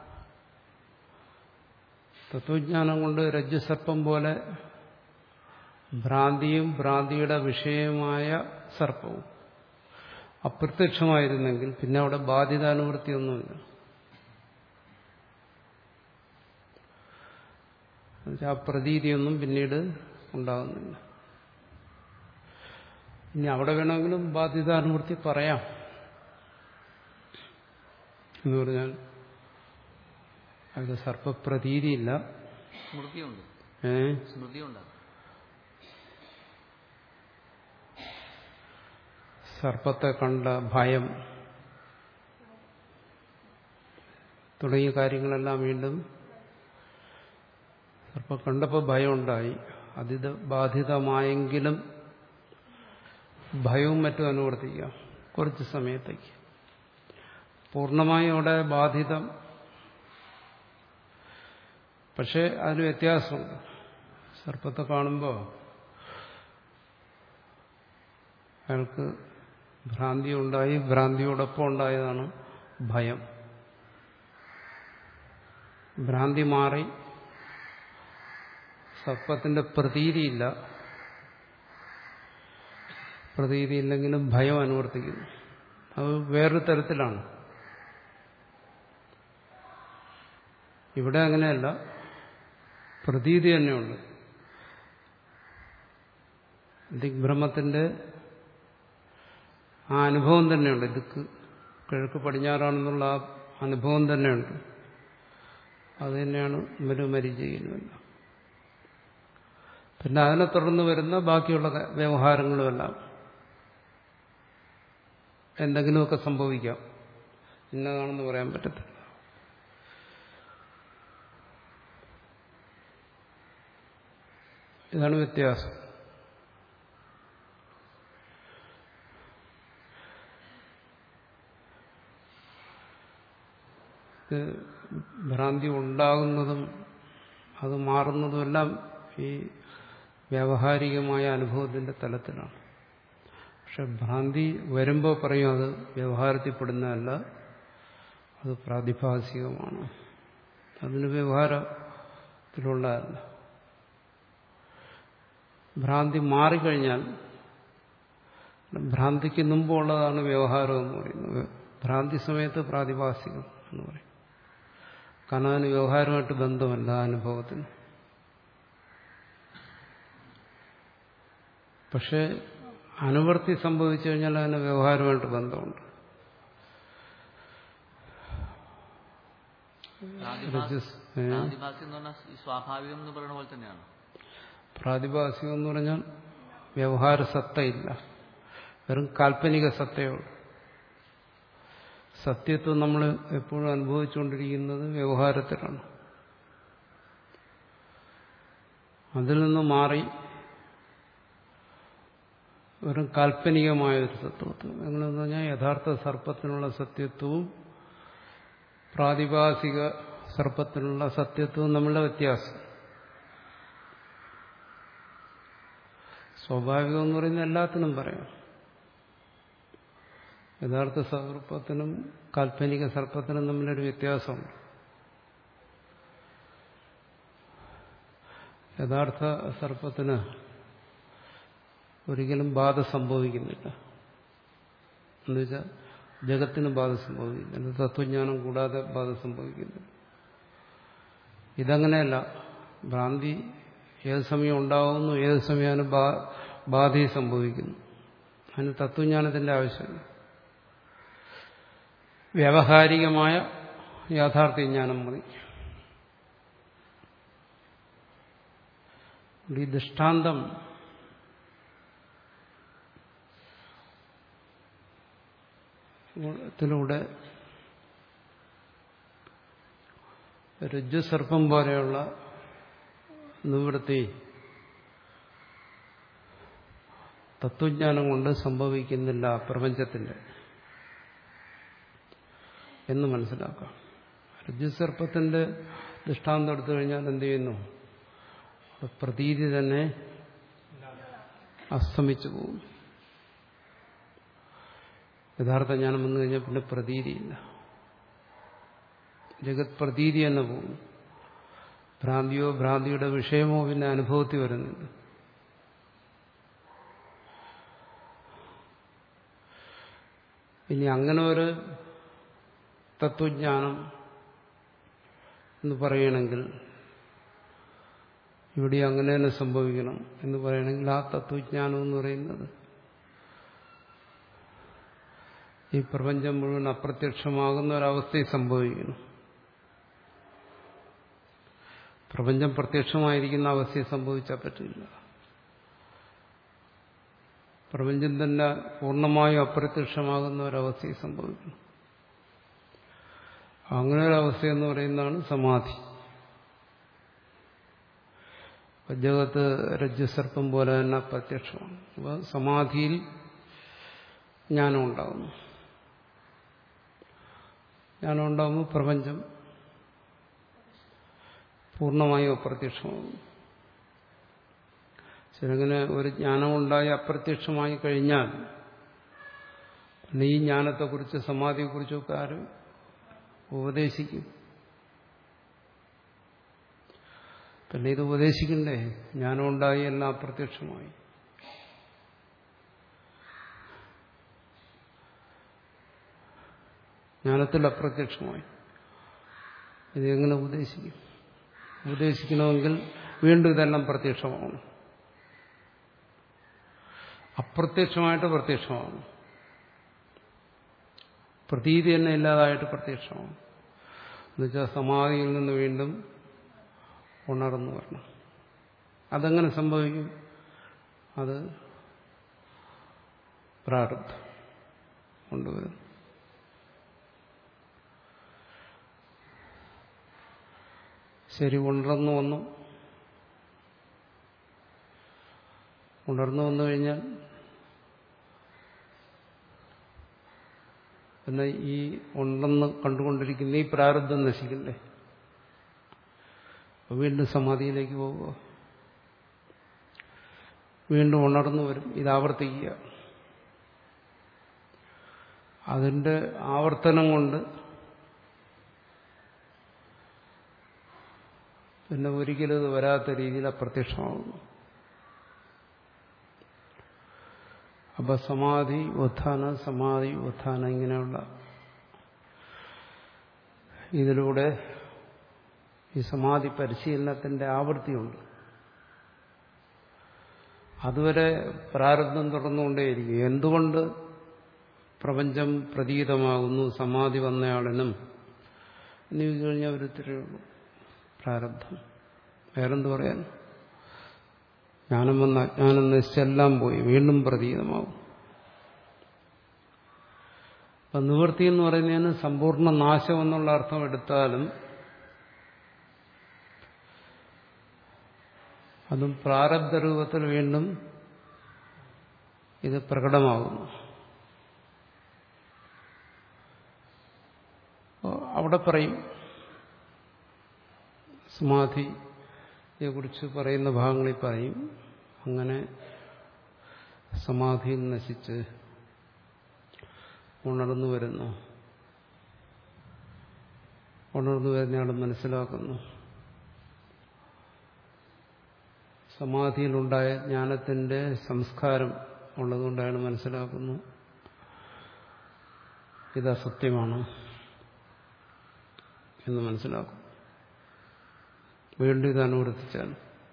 തത്വജ്ഞാനം കൊണ്ട് രജ്ജുസർപ്പം പോലെ ഭ്രാന്തിയും ഭ്രാന്തിയുടെ വിഷയമായ സർപ്പവും അപ്രത്യക്ഷമായിരുന്നെങ്കിൽ പിന്നെ അവിടെ ബാധിതാനുവൃത്തിയൊന്നുമില്ല ആ പ്രതീതിയൊന്നും പിന്നീട് ഉണ്ടാകുന്നില്ല ഇനി അവിടെ വേണമെങ്കിലും ബാധിതാനുവൃത്തി പറയാം എന്ന് പറഞ്ഞാൽ അത് സർപ്പപ്രതീതിയില്ല സ്മൃതിയുണ്ട് ഏ സ്മൃതിയുണ്ട് സർപ്പത്തെ കണ്ട ഭയം തുടങ്ങിയ കാര്യങ്ങളെല്ലാം വീണ്ടും സർപ്പം കണ്ടപ്പോൾ ഭയമുണ്ടായി അതിത് ബാധിതമായെങ്കിലും ഭയവും മറ്റും അനുവർത്തിക്കാം കുറച്ച് സമയത്തേക്ക് പൂർണ്ണമായും അവിടെ ബാധിതം പക്ഷെ അതിന് വ്യത്യാസമുണ്ട് സർപ്പത്തെ കാണുമ്പോൾ അയാൾക്ക് ഭ്രാന്തി ഉണ്ടായി ഭ്രാന്തിയോടൊപ്പം ഉണ്ടായതാണ് ഭയം ഭ്രാന്തി മാറി സർപ്പത്തിന്റെ പ്രതീതിയില്ല പ്രതീതിയില്ലെങ്കിലും ഭയം അനുവർത്തിക്കുന്നു അത് വേറൊരു തരത്തിലാണ് ഇവിടെ അങ്ങനെയല്ല പ്രതീതി തന്നെയുണ്ട് ദിഗ്ഭ്രമത്തിന്റെ ആ അനുഭവം തന്നെയുണ്ട് ദിക്ക് കിഴക്ക് പടിഞ്ഞാറാണെന്നുള്ള ആ അനുഭവം തന്നെയുണ്ട് അത് തന്നെയാണ് മരുമരിചയുന്നുമല്ല പിന്നെ അതിനെ തുടർന്ന് വരുന്ന ബാക്കിയുള്ള വ്യവഹാരങ്ങളുമെല്ലാം എന്തെങ്കിലുമൊക്കെ സംഭവിക്കാം ഇന്നതാണെന്ന് പറയാൻ പറ്റത്തില്ല ഇതാണ് വ്യത്യാസം ഭ്രാന്തി ഉണ്ടാകുന്നതും അത് മാറുന്നതുമെല്ലാം ഈ വ്യാവഹാരികമായ അനുഭവത്തിന്റെ തലത്തിലാണ് പക്ഷെ ഭ്രാന്തി വരുമ്പോൾ പറയും അത് വ്യവഹാരത്തിൽപ്പെടുന്നതല്ല അത് പ്രാതിഭാസികമാണ് അതിന് വ്യവഹാരത്തിലുള്ളതല്ല ഭ്രാന്തി മാറിക്കഴിഞ്ഞാൽ ഭ്രാന്തിക്ക് മുമ്പുള്ളതാണ് വ്യവഹാരം എന്ന് പറയുന്നത് ഭ്രാന്തി സമയത്ത് പ്രാതിഭാസികം എന്ന് പറയും കാരണം അതിന് വ്യവഹാരമായിട്ട് ബന്ധമല്ല ആ അനുഭവത്തിന് പക്ഷെ അനുവർത്തി സംഭവിച്ചു കഴിഞ്ഞാൽ അതിന് വ്യവഹാരമായിട്ട് ബന്ധമുണ്ട് രജസ് ഏ? പ്രാതിഭാസ്യം എന്ന് പറഞ്ഞാൽ ഈ സ്വാഭാവികം എന്ന് പറയുന്ന പോലെ തന്നെയാണ് പ്രാതിഭാസികം എന്ന് പറഞ്ഞാൽ വ്യവഹാര സത്തയില്ല വെറും കാൽപ്പനിക സത്തയുള്ളൂ സത്യത്വം നമ്മൾ എപ്പോഴും അനുഭവിച്ചുകൊണ്ടിരിക്കുന്നത് വ്യവഹാരത്തിലാണ് അതിൽ നിന്ന് മാറി വെറും കാൽപ്പനികമായ ഒരു സത്യത്വം എങ്ങനെയെന്ന് പറഞ്ഞാൽ യഥാർത്ഥ സർപ്പത്തിനുള്ള സത്യത്വവും പ്രാതിഭാസിക സർപ്പത്തിനുള്ള സത്യത്വവും തമ്മിലുള്ള വ്യത്യാസം സ്വാഭാവികം എന്ന് പറയുന്ന എല്ലാത്തിനും പറയാം യഥാർത്ഥ സർപ്പത്തിനും കാൽപ്പനിക സർപ്പത്തിനും തമ്മിലൊരു വ്യത്യാസമുണ്ട് യഥാർത്ഥ സർപ്പത്തിന് ഒരിക്കലും ബാധ സംഭവിക്കുന്നില്ല എന്നുവെച്ചാൽ ജഗത്തിന് ബാധ സംഭവിക്കുന്നില്ല തത്വജ്ഞാനം കൂടാതെ ബാധ സംഭവിക്കുന്നില്ല ഇതങ്ങനെയല്ല ഭ്രാന്തി ഏത് സമയം ഉണ്ടാകുന്നു ഏത് സമയമാണ് ബാധയും സംഭവിക്കുന്നു അതിന് തത്വജ്ഞാനത്തിന്റെ ആവശ്യമില്ല വ്യാവഹാരികമായ യാഥാർത്ഥ്യജ്ഞാനം മതി ഈ ദൃഷ്ടാന്തം ത്തിലൂടെ രജ്ജുസർപ്പം പോലെയുള്ള നിവൃത്തി തത്വജ്ഞാനം കൊണ്ട് സംഭവിക്കുന്നില്ല പ്രപഞ്ചത്തിന്റെ എന്ന് മനസ്സിലാക്കാം രജ്ജുസർപ്പത്തിന്റെ ദൃഷ്ടാന്തം എടുത്തു കഴിഞ്ഞാൽ എന്ത് ചെയ്യുന്നു പ്രതീതി തന്നെ അസ്തമിച്ചു പോകും യഥാർത്ഥ ജ്ഞാനം വന്നു കഴിഞ്ഞാൽ പിന്നെ പ്രതീതിയില്ല ജഗത് പ്രതീതി തന്നെ പോകും ഭ്രാന്തിയോ ഭ്രാന്തിയുടെ വിഷയമോ പിന്നെ അനുഭവത്തിൽ വരുന്നുണ്ട് ഇനി അങ്ങനെ ഒരു തത്വജ്ഞാനം എന്ന് പറയണമെങ്കിൽ ഇവിടെ അങ്ങനെ തന്നെ സംഭവിക്കണം എന്ന് പറയണമെങ്കിൽ ആ തത്വജ്ഞാനം എന്ന് പറയുന്നത് ഈ പ്രപഞ്ചം മുഴുവൻ അപ്രത്യക്ഷമാകുന്ന ഒരവസ്ഥയിൽ സംഭവിക്കണം പ്രപഞ്ചം പ്രത്യക്ഷമായിരിക്കുന്ന അവസ്ഥയിൽ സംഭവിച്ചാൽ പറ്റില്ല പ്രപഞ്ചം തന്നെ പൂർണ്ണമായും അപ്രത്യക്ഷമാകുന്ന ഒരവസ്ഥയിൽ സംഭവിക്കണം അങ്ങനെ ഒരവസ്ഥ എന്ന് പറയുന്നതാണ് സമാധി ജഗത്ത് രജ്ജുസർപ്പം പോലെ തന്നെ പ്രത്യക്ഷമാണ് അപ്പോൾ സമാധിയിൽ ജ്ഞാനം ഉണ്ടാകുന്നു ജ്ഞാനം ഉണ്ടാകുമ്പോൾ പ്രപഞ്ചം പൂർണ്ണമായും അപ്രത്യക്ഷമാകുന്നു ശരിങ്ങനെ ഒരു ജ്ഞാനമുണ്ടായി അപ്രത്യക്ഷമായി കഴിഞ്ഞാൽ പിന്നെ ഈ ജ്ഞാനത്തെക്കുറിച്ച് സമാധിയെക്കുറിച്ചൊക്കെ ആരും ഉപദേശിക്കും പിന്നെ ഇത് ഉപദേശിക്കണ്ടേ ജ്ഞാനം ഉണ്ടായി എല്ലാം അപ്രത്യക്ഷമായി ജ്ഞാനത്തിൽ അപ്രത്യക്ഷമായി ഇത് എങ്ങനെ ഉപദേശിക്കും ഉപദേശിക്കണമെങ്കിൽ വീണ്ടും ഇതെല്ലാം പ്രത്യക്ഷമാവണം അപ്രത്യക്ഷമായിട്ട് പ്രത്യക്ഷമാവണം പ്രതീതി തന്നെ ഇല്ലാതായിട്ട് പ്രത്യക്ഷമാവും എന്നുവെച്ചാൽ സമാധിയിൽ നിന്ന് വീണ്ടും ഉണർന്നു വരണം അതെങ്ങനെ സംഭവിക്കും അത് പ്രാരബ്ധം കൊണ്ടുവരും ശരി ഉണർന്നു വന്നു ഉണർന്നു വന്നു കഴിഞ്ഞാൽ പിന്നെ ഈ ഉണ്ടെന്ന് കണ്ടുകൊണ്ടിരിക്കുന്ന ഈ പ്രാരബ്ധം നശിക്കണ്ടേ വീണ്ടും സമാധിയിലേക്ക് പോവുക വീണ്ടും ഉണർന്നു വരും ഇത് ആവർത്തിക്കുക അതിന്റെ ആവർത്തനം കൊണ്ട് പിന്നെ ഒരിക്കലും ഇത് വരാത്ത രീതിയിൽ അപ്രത്യക്ഷമാകുന്നു അപ്പൊ സമാധി ഉത്ഥാന സമാധി ഉത്ഥാന ഇങ്ങനെയുള്ള ഇതിലൂടെ ഈ സമാധി പരിശീലനത്തിന്റെ ആവൃത്തിയുണ്ട് അതുവരെ പ്രാരബ്ധം തുടർന്നുകൊണ്ടേയിരിക്കും എന്തുകൊണ്ട് പ്രപഞ്ചം പ്രതീതമാകുന്നു സമാധി വന്നയാളിനും എന്ന് ചോദിച്ചു കഴിഞ്ഞാൽ ഒരു പ്രാരബ്ധം വേറെന്ത് പറയാൻ ജ്ഞാനം വന്ന അജ്ഞാനം നശിച്ചെല്ലാം പോയി വീണ്ടും പ്രതീതമാകും അപ്പൊ നിവൃത്തി എന്ന് പറയുന്നതിന് സമ്പൂർണ്ണ നാശം എന്നുള്ള അർത്ഥം എടുത്താലും അതും പ്രാരബ്ധ രൂപത്തിൽ വീണ്ടും ഇത് പ്രകടമാകുന്നു അപ്പോൾ അവിടെ പറയും സമാധിയെക്കുറിച്ച് പറയുന്ന ഭാഗങ്ങളിൽ പറയും അങ്ങനെ സമാധിയിൽ നശിച്ച് ഉണർന്നു വരുന്നു ഉണർന്നു വരുന്നയാൾ മനസ്സിലാക്കുന്നു സമാധിയിലുണ്ടായ ജ്ഞാനത്തിന്റെ സംസ്കാരം ഉള്ളതുകൊണ്ട് അയാൾ മനസ്സിലാക്കുന്നു ഇത് അസത്യമാണ് എന്ന് മനസ്സിലാക്കും വീണ്ടും ഇത് അനുവർത്തിച്ചാൽ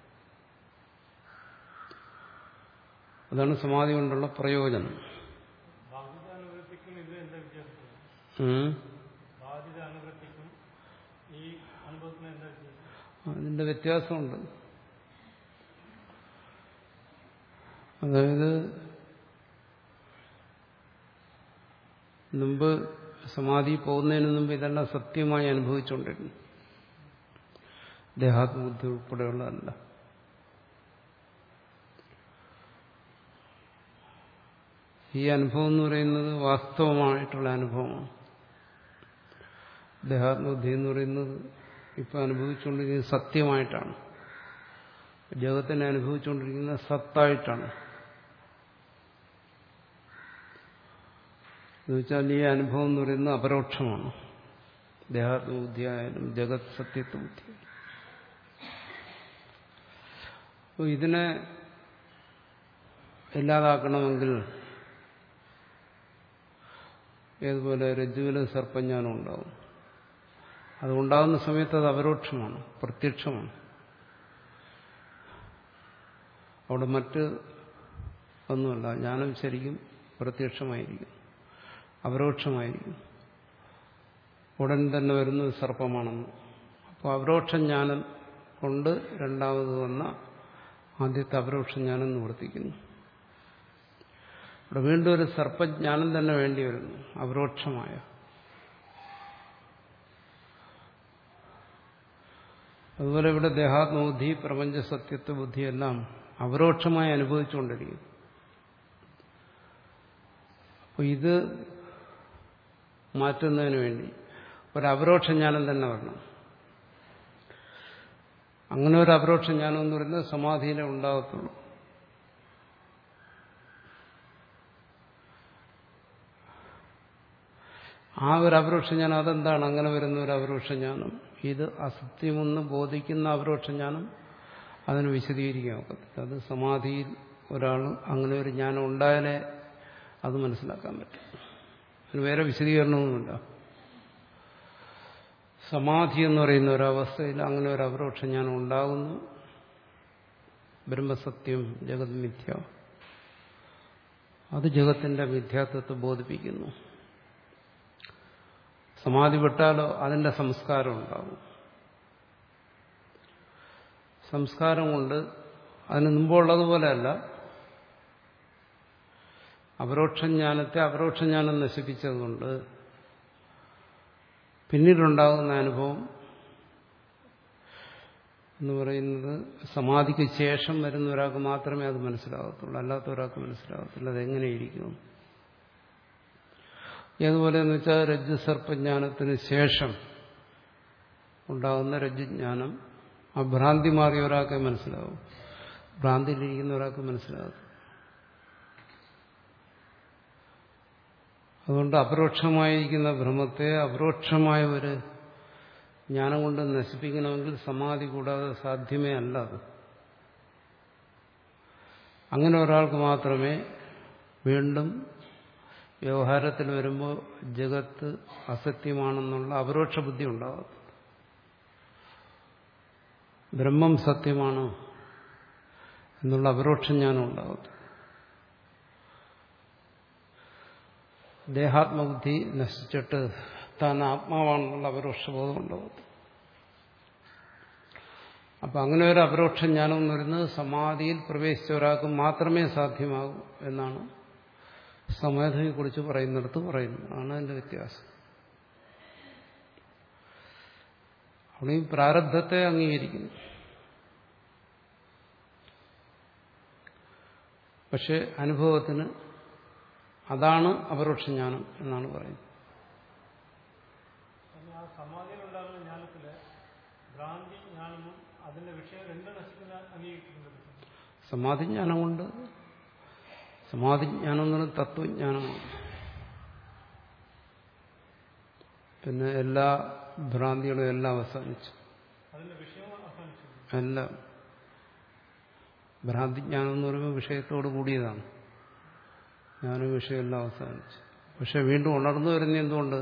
അതാണ് സമാധി കൊണ്ടുള്ള പ്രയോജനം ബാധിത അനുവൃത്തിക്കും ഇത് എന്താ വ്യത്യാസം ഉം. ബാധിത അനുവൃത്തിക്കും ഈ അനുഭവത്തിന് എന്താ വ്യത്യാസം അതിന്റെ വ്യത്യാസമുണ്ട് അതായത് മുമ്പ് സമാധി പോകുന്നതിന് മുമ്പ് ഇതെല്ലാം സത്യമായി അനുഭവിച്ചുകൊണ്ടിരുന്നു ദേഹാത്മബുദ്ധി ഉൾപ്പെടെയുള്ളതല്ല ഈ അനുഭവം എന്ന് പറയുന്നത് വാസ്തവമായിട്ടുള്ള അനുഭവമാണ് ദേഹാത്മബുദ്ധി എന്ന് പറയുന്നത് ഇപ്പം അനുഭവിച്ചുകൊണ്ടിരിക്കുന്നത് സത്യമായിട്ടാണ് ജഗത്തിനെ അനുഭവിച്ചുകൊണ്ടിരിക്കുന്നത് സത്തായിട്ടാണ് എന്നുവെച്ചാൽ ഈ അനുഭവം എന്ന് പറയുന്നത് അപരോക്ഷമാണ് ദേഹാത്മബുദ്ധിയായാലും ജഗത് സത്യത്വ ബുദ്ധി അപ്പോൾ ഇതിനെ ഇല്ലാതാക്കണമെങ്കിൽ ഏതുപോലെ രജ്ജുവിലും സർപ്പജ്ഞാനം ഉണ്ടാവും അതുണ്ടാകുന്ന സമയത്ത് അത് അപരോക്ഷമാണ് പ്രത്യക്ഷമാണ് അവിടെ മറ്റ് ഒന്നുമല്ല ജ്ഞാനം ശരിക്കും പ്രത്യക്ഷമായിരിക്കും അപരോക്ഷമായിരിക്കും ഉടൻ തന്നെ വരുന്നത് സർപ്പമാണെന്ന് അപ്പോൾ അപരോക്ഷ ജ്ഞാനം കൊണ്ട് രണ്ടാമത് വന്ന ആദ്യത്തെ അപരോക്ഷ ജ്ഞാനം നിവർത്തിക്കുന്നു ഇവിടെ വീണ്ടും ഒരു സർപ്പജ്ഞാനം തന്നെ വേണ്ടി വരുന്നു അപരോക്ഷമായ അതുപോലെ ഇവിടെ ദേഹാത്മബുദ്ധി പ്രപഞ്ച സത്യത്വ ബുദ്ധിയെല്ലാം അപരോക്ഷമായി അനുഭവിച്ചുകൊണ്ടിരിക്കും അപ്പോൾ ഇത് മാറ്റുന്നതിന് വേണ്ടി ഒരു അപരോക്ഷ ജ്ഞാനം തന്നെ വരണം അങ്ങനെ ഒരു അപരോക്ഷ ജ്ഞാനം എന്ന് പറയുന്നത് സമാധിയിലേ ഉണ്ടാകത്തുള്ളൂ ആ ഒരു അപരോക്ഷ ജ്ഞാനം അതെന്താണ് അങ്ങനെ വരുന്ന ഒരു അപരോക്ഷ ജ്ഞാനം ഇത് അസത്യമെന്ന് ബോധിക്കുന്ന അപരോക്ഷ ജ്ഞാനം അതിന് വിശദീകരിക്കാൻ ഒക്കത്തില്ല അത് സമാധിയിൽ ഒരാൾ അങ്ങനെ ഒരു ജ്ഞാനം ഉണ്ടായാലേ അത് മനസ്സിലാക്കാൻ പറ്റും അതിന് വേറെ വിശദീകരണമൊന്നുമില്ല സമാധി എന്ന് പറയുന്ന ഒരവസ്ഥയിൽ അങ്ങനെ ഒരു അപരോക്ഷ ജ്ഞാനം ഉണ്ടാകുന്നു ബ്രഹ്മസത്യം ജഗത് മിഥ്യ അത് ജഗത്തിന്റെ മിഥ്യാത്വത്തെ ബോധിപ്പിക്കുന്നു സമാധി വിട്ടാലോ അതിന്റെ സംസ്കാരം ഉണ്ടാകും സംസ്കാരം കൊണ്ട് അതിന് മുമ്പുള്ളതുപോലെയല്ല അപരോക്ഷജ്ഞാനത്തെ അപരോക്ഷജ്ഞാനം നശിപ്പിച്ചതുകൊണ്ട് പിന്നീടുണ്ടാകുന്ന അനുഭവം എന്ന് പറയുന്നത് സമാധിക്ക് ശേഷം വരുന്ന ഒരാൾക്ക് മാത്രമേ അത് മനസ്സിലാകത്തുള്ളൂ അല്ലാത്ത ഒരാൾക്ക് മനസ്സിലാകത്തില്ല അതെങ്ങനെയിരിക്കും ഏതുപോലെയെന്ന് വെച്ചാൽ രജ്ജു സർപ്പജ്ഞാനത്തിന് ശേഷം ഉണ്ടാകുന്ന രജ്ജുജ്ഞാനം ആ ഭ്രാന്തി മാറിയ ഒരാൾക്ക് മനസ്സിലാവും ഭ്രാന്തിയിലിരിക്കുന്ന ഒരാൾക്ക് മനസ്സിലാകും അതുകൊണ്ട് അപരോക്ഷമായിരിക്കുന്ന ഭ്രമത്തെ അപരോക്ഷമായ ഒരു ജ്ഞാനം കൊണ്ട് നശിപ്പിക്കണമെങ്കിൽ സമാധി കൂടാതെ സാധ്യമേ അല്ല അത് അങ്ങനെ ഒരാൾക്ക് മാത്രമേ വീണ്ടും വ്യവഹാരത്തിൽ വരുമ്പോൾ ജഗത്ത് അസത്യമാണെന്നുള്ള അപരോക്ഷ ബുദ്ധി ഉണ്ടാകത്തുള്ളൂ ബ്രഹ്മം സത്യമാണ് എന്നുള്ള അപരോക്ഷം ജ്ഞാനം ഉണ്ടാകത്തു ദേഹാത്മബുദ്ധി നശിച്ചിട്ട് താൻ ആത്മാവാണെന്നുള്ള അപരോക്ഷബോധം ഉണ്ടാകത്തു അപ്പൊ അങ്ങനെ ഒരു അപരോക്ഷ ജ്ഞാനം എന്ന് പറയുന്നത് സമാധിയിൽ പ്രവേശിച്ച ഒരാൾക്ക് മാത്രമേ സാധ്യമാകൂ എന്നാണ് സമാധിയെക്കുറിച്ച് പറയുന്നിടത്ത് പറയുന്നു ആണ് അതിന്റെ വ്യത്യാസം അവിടെ ഈ പ്രാരബ്ധത്തെ അംഗീകരിക്കുന്നു പക്ഷെ അനുഭവത്തിന് അതാണ് അപരോക്ഷജ്ഞാനം എന്നാണ് പറയുന്നത് പിന്നെ ആ സമാധിയിലുണ്ടാകുന്ന ജ്ഞാനത്തില് ഭ്രാന്തി ജ്ഞാനവും അതിന്റെ വിഷയം രണ്ടും നശിക്കുന്ന അംഗീകരിക്കുന്നുണ്ട് സമാധിജ്ഞാനം കൊണ്ട് സമാധിജ്ഞാനം എന്ന് പറയുന്നത് തത്വജ്ഞാനമാണ് പിന്നെ എല്ലാ ഭ്രാന്തികളും എല്ലാം അവസാനിച്ചു അതിന്റെ വിഷയം അവസാനിച്ചു എല്ലാം ഭ്രാന്തിജ്ഞാനം എന്ന് പറയുമ്പോൾ വിഷയത്തോട് കൂടിയതാണ് ജ്ഞാനം വിഷയമെല്ലാം അവസാനിച്ചു പക്ഷെ വീണ്ടും ഉണർന്നു വരുന്ന എന്തുകൊണ്ട്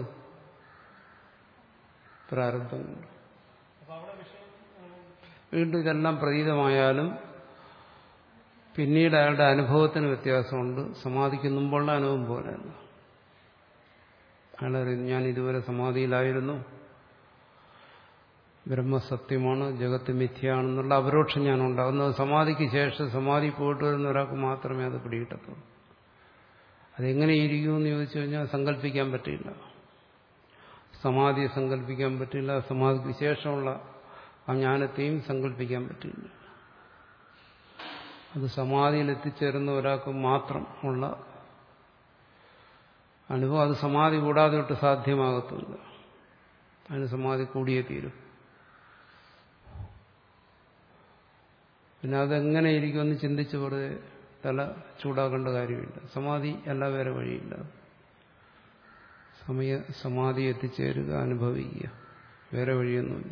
പ്രാരബ്ധം കൊണ്ട് അപ്പൊ അവിടെ വിഷയം ആണ് വീണ്ടും ഇതെല്ലാം പ്രതീതമായാലും പിന്നീട് അയാളുടെ അനുഭവത്തിന് വ്യത്യാസമുണ്ട് സമാധിക്ക് മുമ്പുള്ള അനുഭവം പോലെയല്ല അയാളറിയും ഞാൻ ഇതുവരെ സമാധിയിലായിരുന്നു ബ്രഹ്മസത്യമാണ് ജഗത്ത് മിഥ്യയാണെന്നുള്ള അപരോക്ഷം ഞാൻ ഉണ്ടാകുന്നത് സമാധിക്ക് ശേഷം സമാധി പോയിട്ട് വരുന്ന ഒരാൾക്ക് മാത്രമേ അത് പിടികിട്ടത്തുള്ളൂ അതെങ്ങനെ ഇരിക്കുമെന്ന് ചോദിച്ചു കഴിഞ്ഞാൽ സങ്കല്പിക്കാൻ പറ്റില്ല സമാധിയെ സങ്കല്പിക്കാൻ പറ്റില്ല സമാധിക്ക് ശേഷമുള്ള ആ ജ്ഞാനത്തെയും സങ്കല്പിക്കാൻ പറ്റില്ല അത് സമാധിയിൽ എത്തിച്ചേരുന്ന ഒരാൾക്ക് മാത്രം ഉള്ള അനുഭവം അത് സമാധി കൂടാതെ ഒട്ട് സാധ്യമാകത്തില്ല അതിന് സമാധി കൂടിയേ തീരും പിന്നെ അതെങ്ങനെ ഇരിക്കുമെന്ന് ചിന്തിച്ച് വെറുതെ തല ചൂടാക്കേണ്ട കാര്യമില്ല സമാധി അല്ല വേറെ വഴിയില്ല സമയ സമാധി എത്തിച്ചേരുക അനുഭവിക്കുക വേറെ വഴിയൊന്നുമില്ല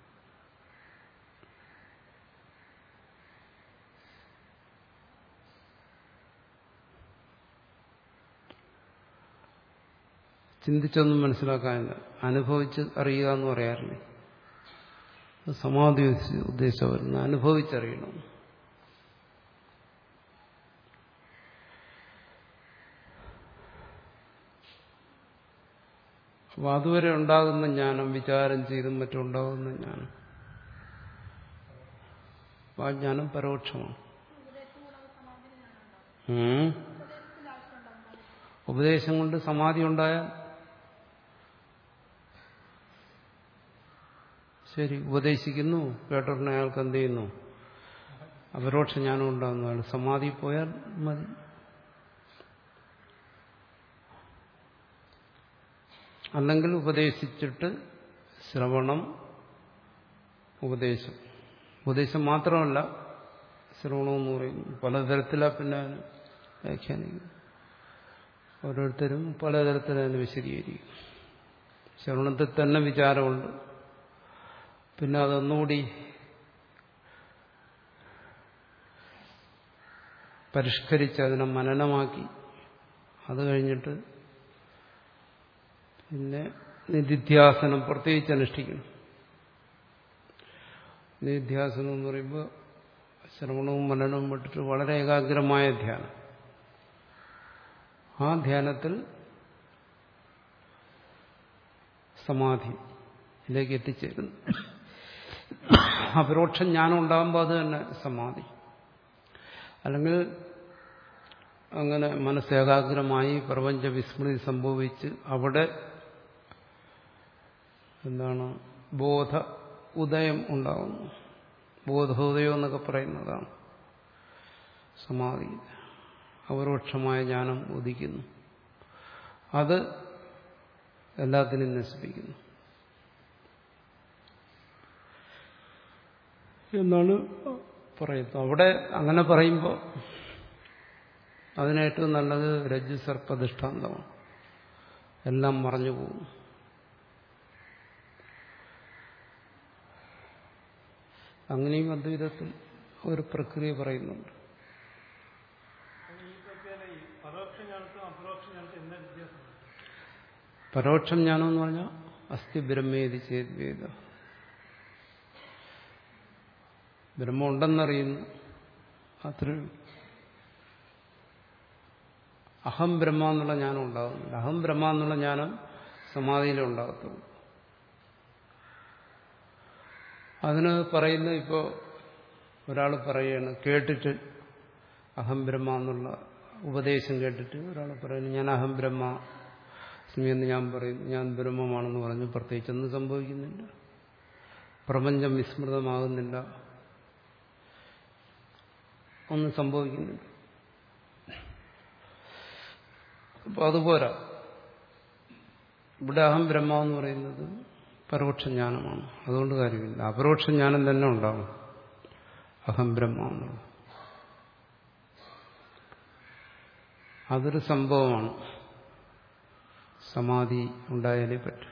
ചിന്തിച്ചൊന്നും മനസ്സിലാക്കാനില്ല അനുഭവിച്ച് അറിയുക എന്ന് പറയാറില്ലേ അത് സമാധി ഉദ്ദേശം വരുന്ന അനുഭവിച്ചറിയണം അപ്പൊ അതുവരെ ഉണ്ടാകുന്ന ജ്ഞാനം വിചാരം ചെയ്തും മറ്റും ഉണ്ടാകുന്ന ജ്ഞാനം അപ്പൊ ആ ജ്ഞാനം പരോക്ഷമാണ് ഉം. ഉപദേശം കൊണ്ട് സമാധി ഉണ്ടായാൽ ശരി ഉപദേശിക്കുന്നു കേട്ടോടനെ അയാൾക്ക് എന്ത് ചെയ്യുന്നു അപരോക്ഷ ജ്ഞാനം ഉണ്ടാകുന്നു അയാൾ സമാധി പോയാൽ മതി അല്ലെങ്കിൽ ഉപദേശിച്ചിട്ട് ശ്രവണം ഉപദേശം ഉപദേശം മാത്രമല്ല ശ്രവണമെന്ന് പറയുന്നു പലതരത്തിലാ പിന്നെ അതിന് വ്യാഖ്യാനിക്കുന്നു ഓരോരുത്തരും പലതരത്തിൽ അതിന് വിശദീകരിക്കും ശ്രവണത്തിൽ തന്നെ വിചാരമുണ്ട് പിന്നെ അതൊന്നുകൂടി പരിഷ്കരിച്ച് അതിനെ മനനമാക്കി അത് കഴിഞ്ഞിട്ട് പിന്നെ നിധിധ്യാസനം പ്രത്യേകിച്ച് അനുഷ്ഠിക്കണം നിധിധ്യാസനം എന്ന് പറയുമ്പോൾ ശ്രവണവും മനനവും വിട്ടിട്ട് വളരെ ഏകാഗ്രമായ ധ്യാനം ആ ധ്യാനത്തിൽ സമാധിയിലേക്ക് എത്തിച്ചേരുന്നു അപരോക്ഷ ജ്ഞാനം ഉണ്ടാകുമ്പോൾ അത് തന്നെ സമാധി അല്ലെങ്കിൽ അങ്ങനെ മനസ്സേകാഗ്രമായി പ്രപഞ്ച വിസ്മൃതി സംഭവിച്ച് അവിടെ എന്താണ് ബോധ ഉദയം ഉണ്ടാകുന്നു ബോധോദയം എന്നൊക്കെ പറയുന്നതാണ് സമാധി അപരോക്ഷമായ ജ്ഞാനം ഉദിക്കുന്നു അത് എല്ലാത്തിനെയും നശിപ്പിക്കുന്നു എന്നാണ് പറയുന്നത് അവിടെ അങ്ങനെ പറയുമ്പോൾ അതിനേറ്റവും നല്ലത് രജ്ജു സർപ്പദൃഷ്ടാന്തമാണ് എല്ലാം മറഞ്ഞു പോകും അങ്ങനെയും അദ്വൈതത്തിൽ ഒരു പ്രക്രിയ പറയുന്നുണ്ട് ഈ പ്രക്രിയയിലെ ഈ പരോക്ഷ ജ്ഞാനത്തും അപരോക്ഷ ജ്ഞാനത്തും എന്താ വ്യത്യാസം പരോക്ഷം ജ്ഞാനം എന്ന് പറഞ്ഞാൽ അസ്ഥി ബ്രഹ്മേതി ചേദ്വേദ ബ്രഹ്മം ഉണ്ടെന്നറിയുന്നു അത്ര അഹം ബ്രഹ്മ എന്നുള്ള ജ്ഞാനം ഉണ്ടാകുന്നില്ല അഹം ബ്രഹ്മ എന്നുള്ള ജ്ഞാനം സമാധിയിലേ ഉണ്ടാകത്തുള്ളൂ അതിന് പറയുന്ന ഇപ്പോൾ ഒരാൾ പറയുകയാണ് കേട്ടിട്ട് അഹം ബ്രഹ്മ എന്നുള്ള ഉപദേശം കേട്ടിട്ട് ഒരാൾ പറയുന്നു ഞാൻ അഹം ബ്രഹ്മ എന്ന് ഞാൻ പറയും ഞാൻ ബ്രഹ്മമാണെന്ന് പറഞ്ഞു പ്രത്യേകിച്ചൊന്നും സംഭവിക്കുന്നില്ല പ്രപഞ്ചം വിസ്മൃതമാകുന്നില്ല ഒന്നും സംഭവിക്കുന്നില്ല അപ്പോൾ അതുപോരാ ഇവിടെ അഹം ബ്രഹ്മ എന്ന് പറയുന്നത് പരോക്ഷ ജ്ഞാനമാണ് അതുകൊണ്ട് കാര്യമില്ല അപരോക്ഷ ജ്ഞാനം തന്നെ ഉണ്ടാവും അഹം ബ്രഹ്മ എന്നുള്ളത് അതൊരു സംഭവമാണ് സമാധി ഉണ്ടായാലേ പറ്റൂ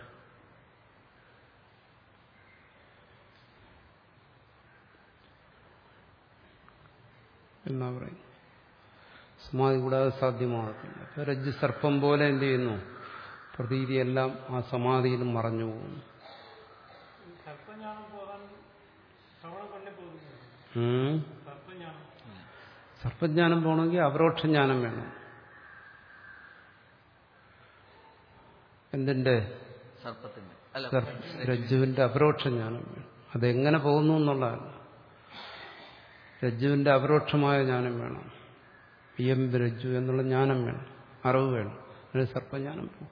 എന്നാ പറയും സമാധി കൂടാതെ സാധ്യമാകത്തില്ല അപ്പൊ രജ്ജു സർപ്പം പോലെ എന്ത് ചെയ്യുന്നു പ്രതീതിയെല്ലാം ആ സമാധിയിൽ മറഞ്ഞു പോകുന്നു സർപ്പജ്ഞാനം പോകാൻ ശ്രവണം കൊണ്ടേ പോകുന്നു ഉം. സർപ്പജ്ഞാനം സർപ്പജ്ഞാനം പോകണമെങ്കിൽ അപരോക്ഷ ജ്ഞാനം വേണം എന്തിന്റെ സർപ്പത്തിന്റെ അല്ല സർപ്പ- രജ്ജുവിന്റെ അപരോക്ഷ ജ്ഞാനം വേണം അതെങ്ങനെ പോകുന്നു എന്നുള്ളതല്ല രജ്ജുവിന്റെ അപരോക്ഷമായ ജ്ഞാനം വേണം ഇയം രജ്ജു എന്നുള്ള ജ്ഞാനം വേണം അറിവ് വേണം അതിന് സർപ്പജ്ഞാനം പോകും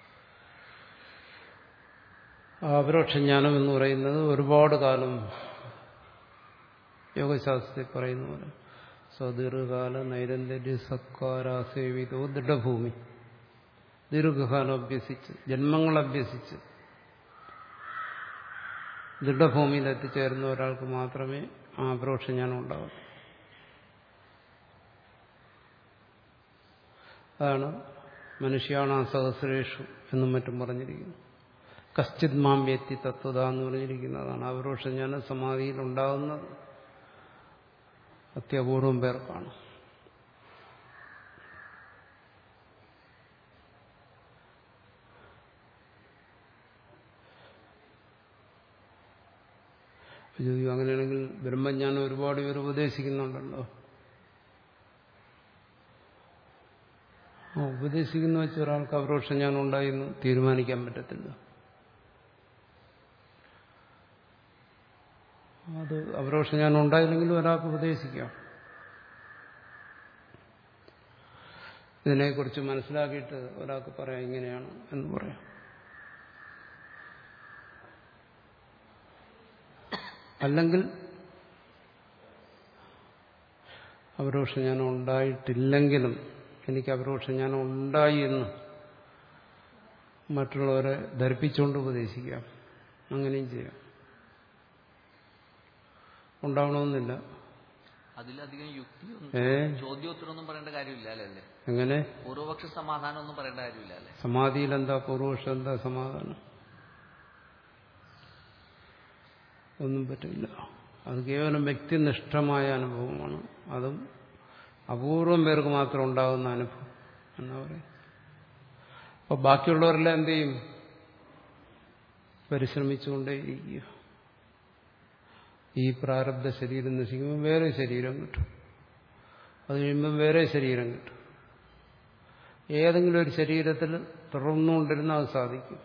ആ അപരോക്ഷ ജ്ഞാനം എന്ന് പറയുന്നത് ഒരുപാട് കാലം യോഗശാസ്ത്രത്തിൽ പറയുന്ന പോലെ സദീർഘകാല നൈരന്തര്യ സത്കാരാസേവിതോ ദൃഢഭൂമി ദീർഘകാലം അഭ്യസിച്ച് ജന്മങ്ങൾ അഭ്യസിച്ച് ദൃഢഭൂമിയിൽ എത്തിച്ചേരുന്ന ഒരാൾക്ക് മാത്രമേ ആ അപരോക്ഷ ജ്ഞാനം ഉണ്ടാവൂ അതാണ് മനുഷ്യാണ് സഹസ്രേഷു എന്നും മറ്റും പറഞ്ഞിരിക്കുന്നു കശ്ചിത് മാം വ്യക്തി തത്വത എന്ന് പറഞ്ഞിരിക്കുന്നതാണ് അപരോക്ഷ ജ്ഞാനം സമാധിയിൽ ഉണ്ടാകുന്നത് അത്യപൂർവം പേർക്കാണ് ചോദിക്കും അങ്ങനെയാണെങ്കിൽ ബ്രഹ്മജ്ഞാനം ഒരുപാട് പേർ ഉപദേശിക്കുന്നുണ്ടല്ലോ ആ ഉപദേശിക്കുന്ന വെച്ച് ഒരാൾക്ക് അപരോക്ഷജ്ഞാനം ഉണ്ടായെന്ന് തീരുമാനിക്കാൻ പറ്റത്തില്ല അത് അപരോക്ഷജ്ഞാനം ഉണ്ടായില്ലെങ്കിലും ഒരാൾക്ക് ഉപദേശിക്കാം ഇതിനെക്കുറിച്ച് മനസ്സിലാക്കിയിട്ട് ഒരാൾക്ക് പറയാം ഇങ്ങനെയാണ് എന്ന് പറയാം അല്ലെങ്കിൽ അപരോക്ഷജ്ഞാനം ഉണ്ടായിട്ടില്ലെങ്കിലും എനിക്ക് അപരോക്ഷജ്ഞാനം ഉണ്ടായി എന്ന് മറ്റുള്ളവരെ ധരിപ്പിച്ചുകൊണ്ട് ഉപദേശിക്കാം അങ്ങനെയും ചെയ്യാം ഉണ്ടാവണമെന്നില്ല അതിലധികം യുക്തിയൊന്നും ഏ ചോദ്യോത്തരമൊന്നും പറയേണ്ട കാര്യമില്ല അല്ലേ എങ്ങനെ പൂർവപക്ഷ സമാധാനം ഒന്നും പറയേണ്ട കാര്യമില്ല അല്ലേ സമാധിയിൽ എന്താ പൂർവപക്ഷം എന്താ സമാധാനം ഒന്നും പറ്റില്ല അത് കേവലം വ്യക്തിനിഷ്ഠമായ അനുഭവമാണ് അതും അപൂർവം പേർക്ക് മാത്രം ഉണ്ടാകുന്ന അനുഭവം എന്നാ പറയും അപ്പൊ ബാക്കിയുള്ളവരെല്ലാം എന്ത് ചെയ്യും പരിശ്രമിച്ചുകൊണ്ടേയിരിക്കുക ഈ പ്രാരബ്ധ ശരീരം നശിക്കുമ്പോൾ വേറെ ശരീരം കിട്ടും അത് കഴിയുമ്പോൾ വേറെ ശരീരം കിട്ടും ഏതെങ്കിലും ഒരു ശരീരത്തിൽ തുടർന്നുകൊണ്ടിരുന്നാൽ അത് സാധിക്കും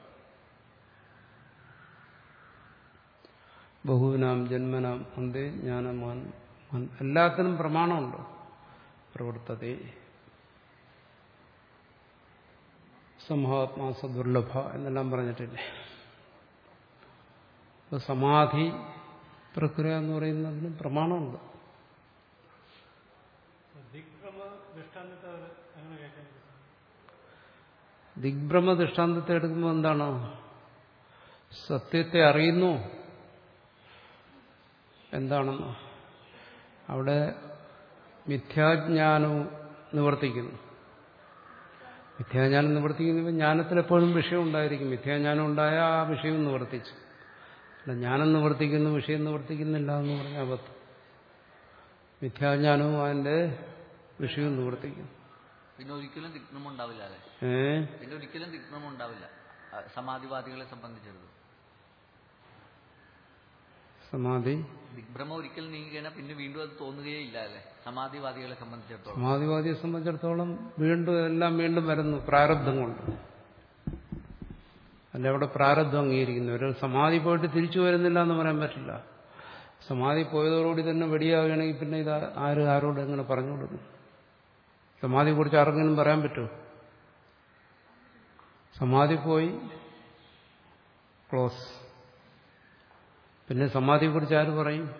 ബഹുവിനാം ജന്മനാം അന്തേ ജ്ഞാനമാൻ മൻ- എല്ലാത്തിനും പ്രമാണമുണ്ട് പ്രവർത്തതേ സംഹാത്മാസ ദുർലഭ എന്നെല്ലാം പറഞ്ഞിട്ടില്ലേ അപ്പൊ സമാധി പ്രക്രിയ എന്ന് പറയുന്നതിന് പ്രമാണമുണ്ട് ദിക്രമ ദൃഷ്ടാന്തത്തെ അവർ അങ്ങനെ കേൾക്കാൻ ദിഗ്ഭ്രമ ദൃഷ്ടാന്തത്തെ എടുക്കുമ്പോൾ എന്താണ് സത്യത്തെ അറിയുന്നു എന്താണെന്ന് അവിടെ മിഥ്യാജ്ഞാനവും നിവർത്തിക്കുന്നു മിഥ്യാജ്ഞാനം നിവർത്തിക്കുമ്പോൾ ജ്ഞാനത്തിൽ എപ്പോഴും വിഷയം ഉണ്ടായിരിക്കും മിഥ്യാജ്ഞാനം ഉണ്ടായാൽ ആ വിഷയം നിവർത്തിച്ചു അല്ല ജ്ഞാനം നിവർത്തിക്കുന്നു വിഷയം നിവർത്തിക്കുന്നില്ല എന്ന് പറഞ്ഞ അബദ്ധം മിഥ്യാജ്ഞാനവും അതിന്റെ വിഷയവും നിവർത്തിക്കുന്നു പിന്നെ ഒരിക്കലും തിക്രമം ഉണ്ടാവില്ല അല്ലേ ഏഹ് പിന്നെ ഒരിക്കലും തിക്രമം ഉണ്ടാവില്ല ആ, സമാധിവാദികളെ സംബന്ധിച്ചിടത്തോളം സമാധി ദിഗ്ഭ്രമം ഒരിക്കൽ നീങ്ങി കഴിഞ്ഞാൽ പിന്നെ വീണ്ടും അത് തോന്നുകയേ ഇല്ല അല്ലേ സമാധിവാദികളെ സംബന്ധിച്ചിടത്തോളം സമാധിവാദിയെ സംബന്ധിച്ചിടത്തോളം വീണ്ടും എല്ലാം വീണ്ടും വരുന്നു പ്രാരബ്ധം കൊണ്ട് അല്ല അവിടെ പ്രാരബ്ധം അംഗീകരിക്കുന്നു ഒരു സമാധി പോയിട്ട് തിരിച്ചു വരുന്നില്ല എന്ന് പറയാൻ പറ്റില്ല സമാധി പോയതോടുകൂടി തന്നെ വെടിയാവുകയാണെങ്കിൽ പിന്നെ ഇത് ആര് ആരോട് എങ്ങനെ പറഞ്ഞു കൊടുക്കും സമാധിയെ കുറിച്ച് ആർക്കെങ്കിലും പറയാൻ പറ്റുമോ സമാധി പോയി ക്ലോസ് പിന്നെ സമാധിയെക്കുറിച്ച് ആര് പറയും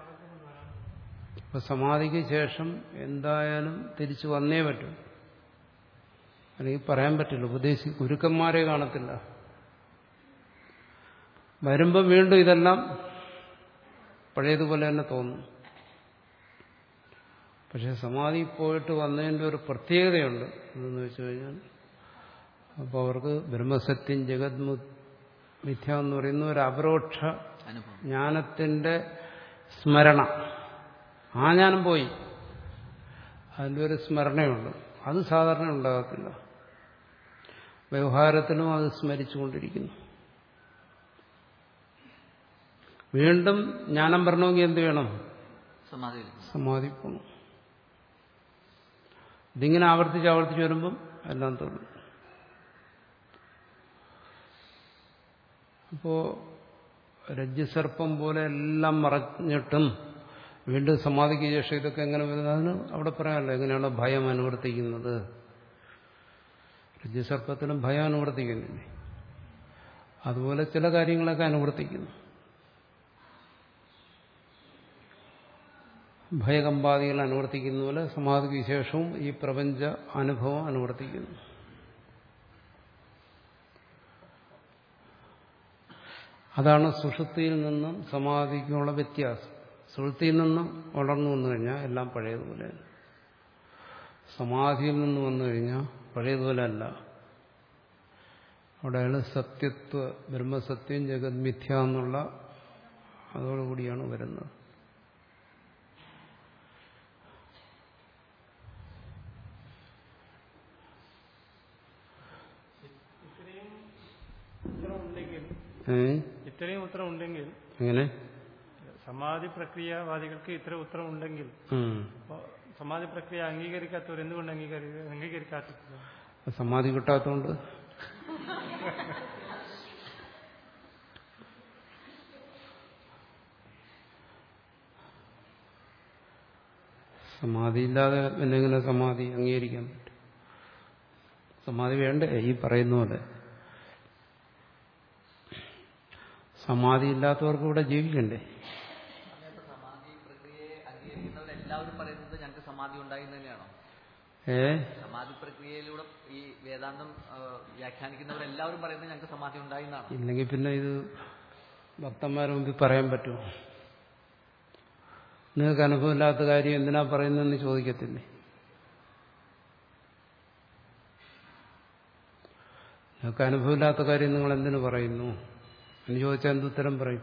അപ്പൊ സമാധിക്ക് ശേഷം എന്തായാലും തിരിച്ചു വന്നേ പറ്റും അല്ലെങ്കിൽ പറയാൻ പറ്റില്ല ഉപദേശി ഗുരുക്കന്മാരെ കാണത്തില്ല വരുമ്പം വീണ്ടും ഇതെല്ലാം പഴയതുപോലെ തന്നെ തോന്നും പക്ഷെ സമാധി പോയിട്ട് വന്നതിൻ്റെ ഒരു പ്രത്യേകതയുണ്ട് എന്തെന്ന് വെച്ച് കഴിഞ്ഞാൽ അപ്പോൾ അവർക്ക് ബ്രഹ്മസത്യം ജഗത് മിഥ്യ എന്ന് പറയുന്ന ഒരു അപരോക്ഷ അനുഭവം ജ്ഞാനത്തിന്റെ സ്മരണ ആ ജ്ഞാനം പോയി അതിൻ്റെ ഒരു സ്മരണയുണ്ട് അത് സാധാരണ ഉണ്ടാകത്തില്ല വ്യവഹാരത്തിലും അത് സ്മരിച്ചുകൊണ്ടിരിക്കുന്നു വീണ്ടും ജ്ഞാനം വരണമെങ്കിൽ എന്ത് വേണം സമാധിയിൽ സമാധി പോകണം ഇതിങ്ങനെ ആവർത്തിച്ച് ആവർത്തിച്ച് വരുമ്പം എല്ലാം തോന്നും അപ്പോ രജ്ജുസർപ്പം പോലെ എല്ലാം മറഞ്ഞിട്ടും വീണ്ടും സമാധിക്ക് ശേഷം ഇതൊക്കെ എങ്ങനെ വരുന്നത് അതിന് അവിടെ പറയാമല്ലോ എങ്ങനെയാണ് ഭയം അനുവർത്തിക്കുന്നത് രജ്ജുസർപ്പത്തിനും ഭയം അനുവർത്തിക്കുന്നില്ലേ അതുപോലെ ചില കാര്യങ്ങളൊക്കെ അനുവർത്തിക്കുന്നു ഭയകമ്പാദികൾ അനുവർത്തിക്കുന്ന പോലെ സമാധിക്ക് ശേഷവും ഈ പ്രപഞ്ച അനുഭവം അനുവർത്തിക്കുന്നു അതാണ് സുഷുപ്തിയിൽ നിന്നും സമാധിക്കുള്ള വ്യത്യാസം സുഷുപ്തിയിൽ നിന്നും വളർന്നു വന്നു കഴിഞ്ഞാൽ എല്ലാം പഴയതുപോലെ സമാധിയിൽ നിന്ന് വന്നു കഴിഞ്ഞാൽ പഴയതുപോലെ അല്ല അവിടെയാണ് സത്യത്വ ബ്രഹ്മസത്യം ജഗത് മിഥ്യ എന്നുള്ള അതോടുകൂടിയാണ് വരുന്നത് ഉത്തരം ഉണ്ടെങ്കിൽ ഏ ഇത്രയും ഉത്തരം ഉണ്ടെങ്കിൽ എങ്ങനെ സമാധി പ്രക്രിയവാദികൾക്ക് ഇത്ര ഉത്തരം ഉണ്ടെങ്കിൽ ഉം. അപ്പോ സമാധി പ്രക്രിയ അംഗീകരിക്കാത്തവർ എന്തുകൊണ്ട് അംഗീകരി അംഗീകരിക്കാത്തത് സമാധി കിട്ടാത്തതുകൊണ്ട് സമാധി ഇല്ലാതെ പിന്നെ എങ്ങനെ സമാധി അംഗീകരിക്കാൻ പറ്റും സമാധി വേണ്ടേ ഈ പറയുന്ന പോലെ സമാധി ഇല്ലാത്തവർക്ക് ഇവിടെ ജീവിക്കണ്ടേ സമയത്ത് സമാധി പ്രക്രിയയെ അംഗീകരിക്കുന്നവരെല്ലാവരും പറയുന്നത് ഞങ്ങൾക്ക് സമാധി ഉണ്ടായി എന്ന് തന്നെയാണോ ഏ സമാധി പ്രക്രിയയിലൂടെ ഈ വേദാന്തം ആ, വ്യാഖ്യാനിക്കുന്നവരെല്ലാവരും പറയുന്നത് ഞങ്ങൾക്ക് സമാധി ഉണ്ടായി എന്നാണ് ഇല്ലെങ്കിൽ പിന്നെ ഇത് ഭക്തന്മാരുടെ മുമ്പിൽ പറയാൻ പറ്റുമോ നിങ്ങൾക്ക് അനുഭവമില്ലാത്ത കാര്യം എന്തിനാ പറയുന്നതെന്ന് ചോദിക്കത്തില്ലേ നിങ്ങൾക്ക് അനുഭവമില്ലാത്ത കാര്യം നിങ്ങൾ എന്തിനു പറയുന്നു എന്ന് ചോദിച്ചാൽ എന്തുത്തരം പറയും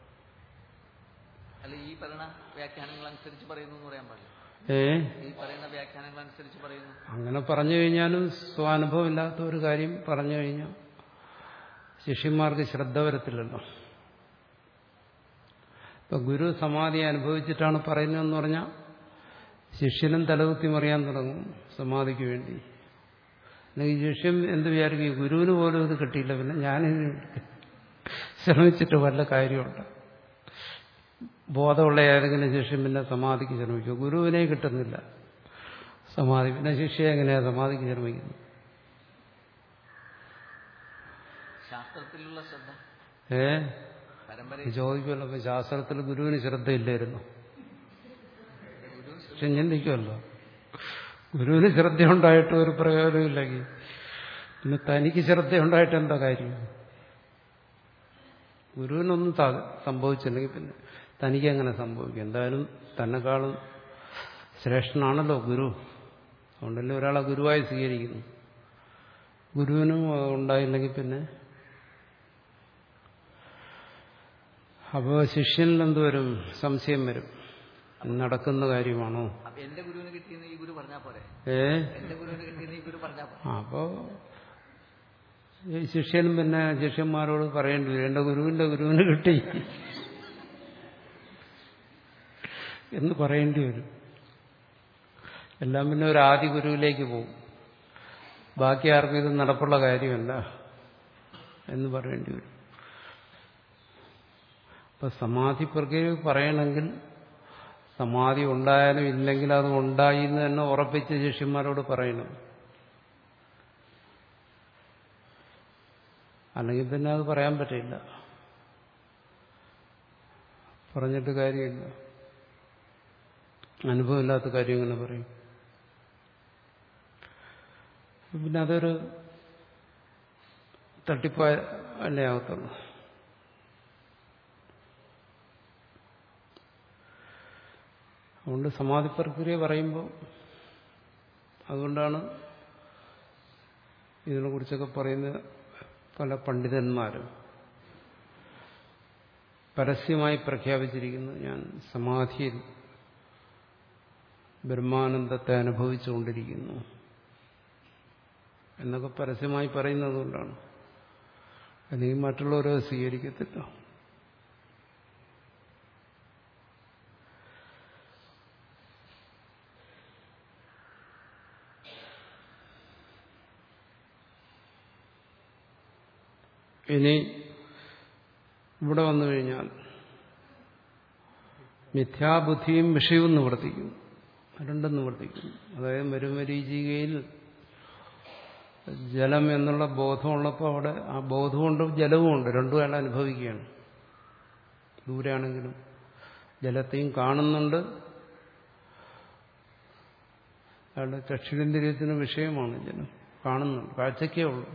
അല്ല ഈ പറയുന്ന വ്യാഖ്യാനങ്ങൾ അനുസരിച്ച് പറയുന്നു എന്ന് പറയാൻ പാടില്ല ഏ ഈ പറയുന്ന വ്യാഖ്യാനങ്ങൾ അനുസരിച്ച് പറയുന്നു അങ്ങനെ പറഞ്ഞു കഴിഞ്ഞാലും സ്വാനുഭവമില്ലാത്ത ഒരു കാര്യം പറഞ്ഞു കഴിഞ്ഞാൽ ശിഷ്യന്മാർക്ക് ശ്രദ്ധ വരത്തില്ലല്ലോ ഇപ്പൊ ഗുരു സമാധി അനുഭവിച്ചിട്ടാണ് പറയുന്നതെന്ന് പറഞ്ഞാൽ ശിഷ്യനും തലകുത്തി മറിയാൻ തുടങ്ങും സമാധിക്ക് വേണ്ടി അല്ലെങ്കിൽ ശിഷ്യൻ എന്ത് വിചാരിക്കും ഗുരുവിന് പോലും ഇത് കിട്ടിയില്ല പിന്നെ ഞാനിത് ശ്രമിച്ചിട്ട് വല്ല കാര്യമുണ്ട് ബോധമുള്ള ഏതെങ്കിലും ശിഷ്യൻ പിന്നെ സമാധിക്ക് ശ്രമിക്കും ഗുരുവിനെ കിട്ടുന്നില്ല സമാധി പിന്നെ ശിഷ്യ എങ്ങനെയാ സമാധിക്ക് ശ്രമിക്കുന്നത് ശാസ്ത്രത്തിലുള്ള ശ്രദ്ധ ഏ പരമ്പര ചോദിക്കുമല്ലോ അപ്പൊ ശാസ്ത്രത്തിൽ ഗുരുവിന് ശ്രദ്ധയില്ലായിരുന്നു പക്ഷെ ചിന്തിക്കുമല്ലോ ഗുരുവിന് ശ്രദ്ധയുണ്ടായിട്ട് ഒരു പ്രയോജനമില്ലെങ്കിൽ പിന്നെ തനിക്ക് ശ്രദ്ധയുണ്ടായിട്ട് എന്താ കാര്യം ഗുരുവിനൊന്നും ത- സംഭവിച്ചില്ലെങ്കിൽ പിന്നെ തനിക്ക് എങ്ങനെ സംഭവിക്കും എന്തായാലും തന്നെക്കാളും ശ്രേഷ്ഠനാണല്ലോ ഗുരു അതുകൊണ്ടല്ലേ ഒരാളെ ഗുരുവായി സ്വീകരിക്കുന്നു ഗുരുവിനും ഉണ്ടായില്ലെങ്കിൽ പിന്നെ അപ്പോൾ ശിഷ്യനിൽ എന്ത് വരും സംശയം വരും ഇത് നടക്കുന്ന കാര്യമാണോ അപ്പൊ എന്റെ ഗുരുവിന് കിട്ടിയെന്ന് ഈ ഗുരു പറഞ്ഞാൽ പോരെ ഏ എന്റെ ഗുരുവിന് കിട്ടിയെന്ന് ഈ ഗുരു പറഞ്ഞാൽ പോരെ ആ, അപ്പോ ഈ ശിഷ്യനും പിന്നെ ശിഷ്യന്മാരോട് പറയേണ്ടി വരും എന്റെ ഗുരുവിന്റെ ഗുരുവിന് കിട്ടി എന്ന് പറയേണ്ടി വരും എല്ലാം പിന്നെ ഒരു ആദി ഗുരുവിലേക്ക് പോകും ബാക്കി ആർക്കും ഇത് നടപ്പുള്ള കാര്യമല്ല എന്ന് പറയേണ്ടി വരും അപ്പൊ സമാധി പ്രക്രിയ പറയണമെങ്കിൽ സമാധി ഉണ്ടായാലും ഇല്ലെങ്കിൽ അത് ഉണ്ടായി എന്ന് തന്നെ ഉറപ്പിച്ച് ശിഷ്യന്മാരോട് പറയണം അല്ലെങ്കിൽ പിന്നെ അത് പറയാൻ പറ്റില്ല പറഞ്ഞിട്ട് കാര്യമില്ല അനുഭവമില്ലാത്ത കാര്യം ഇങ്ങനെ പറയും പിന്നെ അതൊരു തട്ടിപ്പ് അല്ലേ ആകത്തുള്ളൂ അതുകൊണ്ട് സമാധി പ്രക്രിയ പറയുമ്പോൾ അതുകൊണ്ടാണ് ഇതിനെക്കുറിച്ചൊക്കെ പറയുന്ന പല പണ്ഡിതന്മാരും പരസ്യമായി പ്രഖ്യാപിച്ചിരിക്കുന്നു ഞാൻ സമാധിയിൽ ബ്രഹ്മാനന്ദത്തെ അനുഭവിച്ചുകൊണ്ടിരിക്കുന്നു എന്നൊക്കെ പരസ്യമായി പറയുന്നത് കൊണ്ടാണ് അല്ലെങ്കിൽ മറ്റുള്ളവരെ സ്വീകരിക്കത്തില്ല ഇനി ഇവിടെ വന്നു കഴിഞ്ഞാൽ മിഥ്യാബുദ്ധിയും വിഷയവും നിവർത്തിക്കും രണ്ടും നിവർത്തിക്കും അതായത് മരുമരീചികയിൽ ജലം എന്നുള്ള ബോധമുള്ളപ്പോൾ അവിടെ ആ ബോധമുണ്ട് ജലവുമുണ്ട് രണ്ടും അയാൾ അനുഭവിക്കുകയാണ് ദൂരെയാണെങ്കിലും ജലത്തെയും കാണുന്നുണ്ട് അയാളുടെ ചക്ഷുരേന്ദ്രിയത്തിന് വിഷയമാണ് ജലം കാണുന്നുണ്ട് കാഴ്ചക്കേ ഉള്ളൂ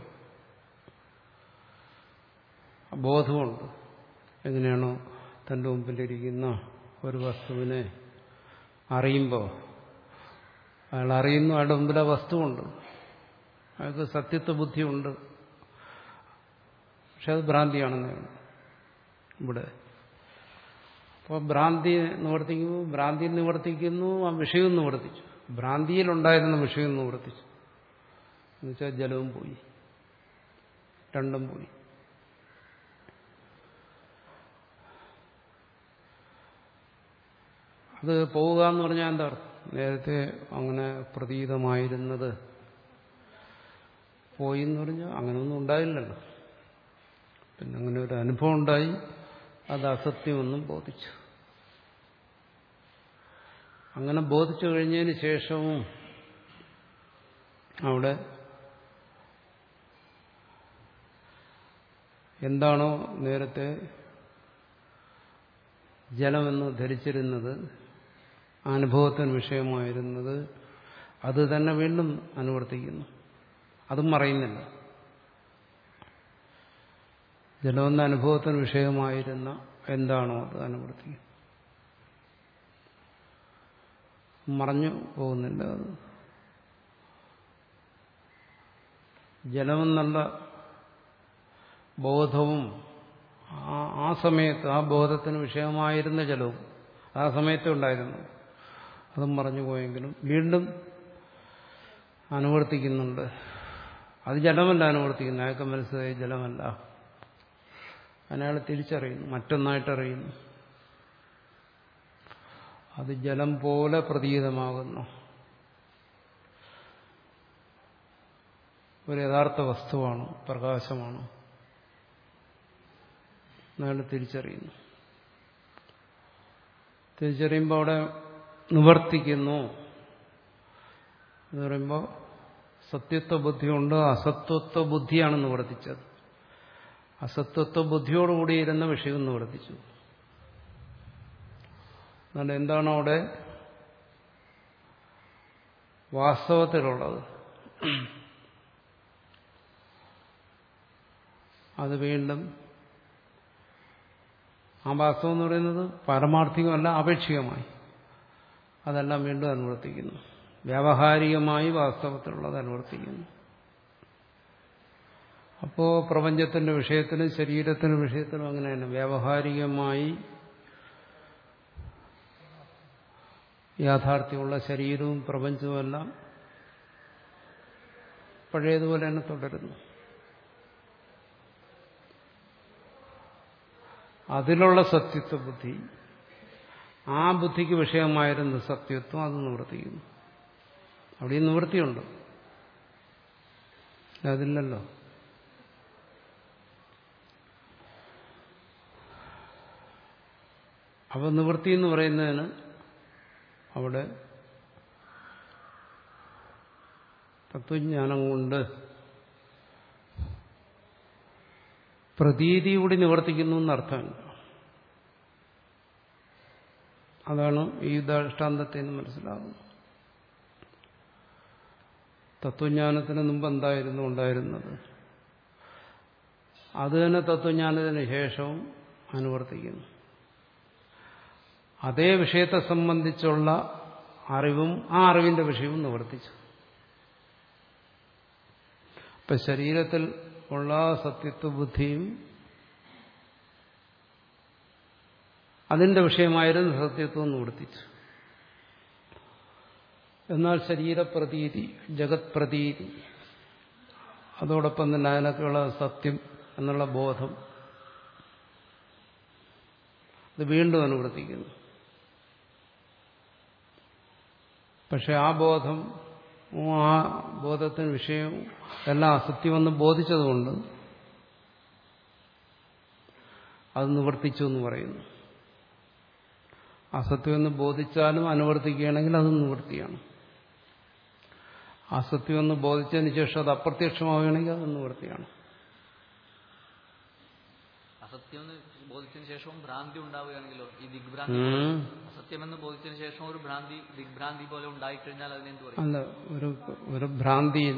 ബോധമുണ്ട് എങ്ങനെയാണോ തൻ്റെ മുമ്പിലിരിക്കുന്ന ഒരു വസ്തുവിനെ അറിയുമ്പോൾ അയാൾ അറിയുന്നു അയാളുടെ മുമ്പിൽ ആ വസ്തുവുണ്ട് അയാൾക്ക് സത്യത്വ ബുദ്ധിയുണ്ട് പക്ഷെ അത് ഭ്രാന്തിയാണെന്നേ ഉള്ളൂ ഇവിടെ അപ്പോൾ ഭ്രാന്തി നിവർത്തിക്കുമ്പോൾ ഭ്രാന്തി നിവർത്തിക്കുന്നു ആ വിഷയവും നിവർത്തിച്ചു ഭ്രാന്തിയിലുണ്ടായിരുന്ന വിഷയം നിവർത്തിച്ചു എന്നുവെച്ചാൽ ജലവും പോയി രണ്ടും പോയി അത് പോവുക എന്ന് പറഞ്ഞാൽ എന്താ അർത്ഥം നേരത്തെ അങ്ങനെ പ്രതീതമായിരുന്നത് പോയി എന്ന് പറഞ്ഞാൽ അങ്ങനെയൊന്നും ഉണ്ടായില്ലല്ലോ പിന്നെ അങ്ങനെ ഒരു അനുഭവം ഉണ്ടായി അത് അസത്യമൊന്നും ബോധിച്ചു അങ്ങനെ ബോധിച്ചു കഴിഞ്ഞതിന് ശേഷവും അവിടെ എന്താണോ നേരത്തെ ജലമെന്ന് ധരിച്ചിരുന്നത് അനുഭവത്തിന് വിഷയമായിരുന്നത് അത് തന്നെ വീണ്ടും അനുവർത്തിക്കുന്നു അതും മറയുന്നില്ല ജലമെന്ന അനുഭവത്തിന് വിഷയമായിരുന്ന എന്താണോ അത് അനുവർത്തിക്കും മറഞ്ഞു പോകുന്നില്ല അത് ജലമെന്നുള്ള ബോധവും ആ സമയത്ത് ആ ബോധത്തിന് വിഷയമായിരുന്ന ജലവും ആ സമയത്ത് ഉണ്ടായിരുന്നു അതും മറഞ്ഞു പോയെങ്കിലും വീണ്ടും അനുവർത്തിക്കുന്നുണ്ട് അത് ജലമല്ല അനുവർത്തിക്കുന്നത് അയാൾക്ക് മനസ്സിലായി ജലമല്ല അയാൾ തിരിച്ചറിയുന്നു മറ്റൊന്നായിട്ട് അറിയുന്നു അത് ജലം പോലെ പ്രതീതമാകുന്നു ഒരു യഥാർത്ഥ വസ്തുവാണ് പ്രകാശമാണ് അയാൾ തിരിച്ചറിയുന്നു തിരിച്ചറിയുമ്പോൾ അവിടെ നിവർത്തിക്കുന്നു എന്ന് പറയുമ്പോൾ സത്യത്വ ബുദ്ധിയുണ്ട് അസത്വത്വ ബുദ്ധിയാണ് നിവർത്തിച്ചത് അസത്വത്വ ബുദ്ധിയോടുകൂടി ഇരുന്ന വിഷയം നിവർത്തിച്ചു എന്നാൽ എന്താണ് അവിടെ വാസ്തവത്തിലുള്ളത് അത് വീണ്ടും ആ വാസ്തവം എന്ന് പറയുന്നത് പാരമാർത്ഥികമല്ല ആപേക്ഷികമായി അതെല്ലാം വീണ്ടും അനുവർത്തിക്കുന്നു വ്യാവഹാരികമായി വാസ്തവത്തിലുള്ളത് അനുവർത്തിക്കുന്നു അപ്പോ പ്രപഞ്ചത്തിന്റെ വിഷയത്തിലും ശരീരത്തിന്റെ വിഷയത്തിലും അങ്ങനെയാണ് വ്യാവഹാരികമായി യാഥാർത്ഥ്യമുള്ള ശരീരവും പ്രപഞ്ചവുമെല്ലാം പഴയതുപോലെ തന്നെ തുടരുന്നു അതിലുള്ള സത്യത്വ ബുദ്ധി ആ ബുദ്ധിക്ക് വിഷയമായിരുന്ന സത്യത്വം അത് നിവർത്തിക്കുന്നു അവിടെ നിവൃത്തിയുണ്ട് അതില്ലല്ലോ അപ്പൊ നിവൃത്തി എന്ന് പറയുന്നതിന് അവിടെ തത്വജ്ഞാനം കൊണ്ട് പ്രതീതി കൂടി നിവർത്തിക്കുന്നു എന്നർത്ഥമില്ല അതാണ് ഈ ദൃഷ്ടാന്തത്തിൽ നിന്ന് മനസ്സിലാകുന്നത് തത്വജ്ഞാനത്തിന് മുമ്പ് എന്തായിരുന്നു ഉണ്ടായിരുന്നത് അത് തന്നെ തത്വജ്ഞാനത്തിന് ശേഷവും അനുവർത്തിക്കുന്നു അതേ വിഷയത്തെ സംബന്ധിച്ചുള്ള അറിവും ആ അറിവിന്റെ വിഷയവും നിവർത്തിച്ചു ഇപ്പൊ ശരീരത്തിൽ ഉള്ള സത്യത്വ ബുദ്ധിയും അതിന്റെ വിഷയമായിരുന്നു സത്യത്വം നിവർത്തിച്ചു എന്നാൽ ശരീരപ്രതീതി ജഗത് പ്രതീതി അതോടൊപ്പം തന്നെ അതിനൊക്കെയുള്ള സത്യം എന്നുള്ള ബോധം ഇത് വീണ്ടും അനുവർത്തിക്കുന്നു പക്ഷെ ആ ബോധം ആ ബോധത്തിന് വിഷയവും എല്ലാം അസത്യമെന്ന് ബോധിച്ചതുകൊണ്ട് അത് നിവർത്തിച്ചു എന്ന് പറയുന്നു അസത്യമെന്ന് ബോധിച്ചാലും അനുവർത്തിക്കുകയാണെങ്കിൽ അത് നിവൃത്തിയാണ് അസത്യമെന്ന് ബോധിച്ചതിന് ശേഷം അത് അപ്രത്യക്ഷമാവുകയാണെങ്കിൽ അത് നിവൃത്തിയാണ് അസത്യം എന്ന് ബോധിച്ചതിന് ശേഷവും ഭ്രാന്തി ഉണ്ടാവുകയാണെങ്കിലോ ഈ ദിഗ്ഭ്രാന്തി ഉം. അസത്യമെന്ന് ബോധിച്ചതിന് ശേഷം ഒരു ഭ്രാന്തി ദിഗ്ഭ്രാന്തി പോലെ ഉണ്ടായിക്കഴിഞ്ഞാൽ അതിനെന്ത് പറയും അല്ല ഒരു ഒരു ഭ്രാന്തിയിൽ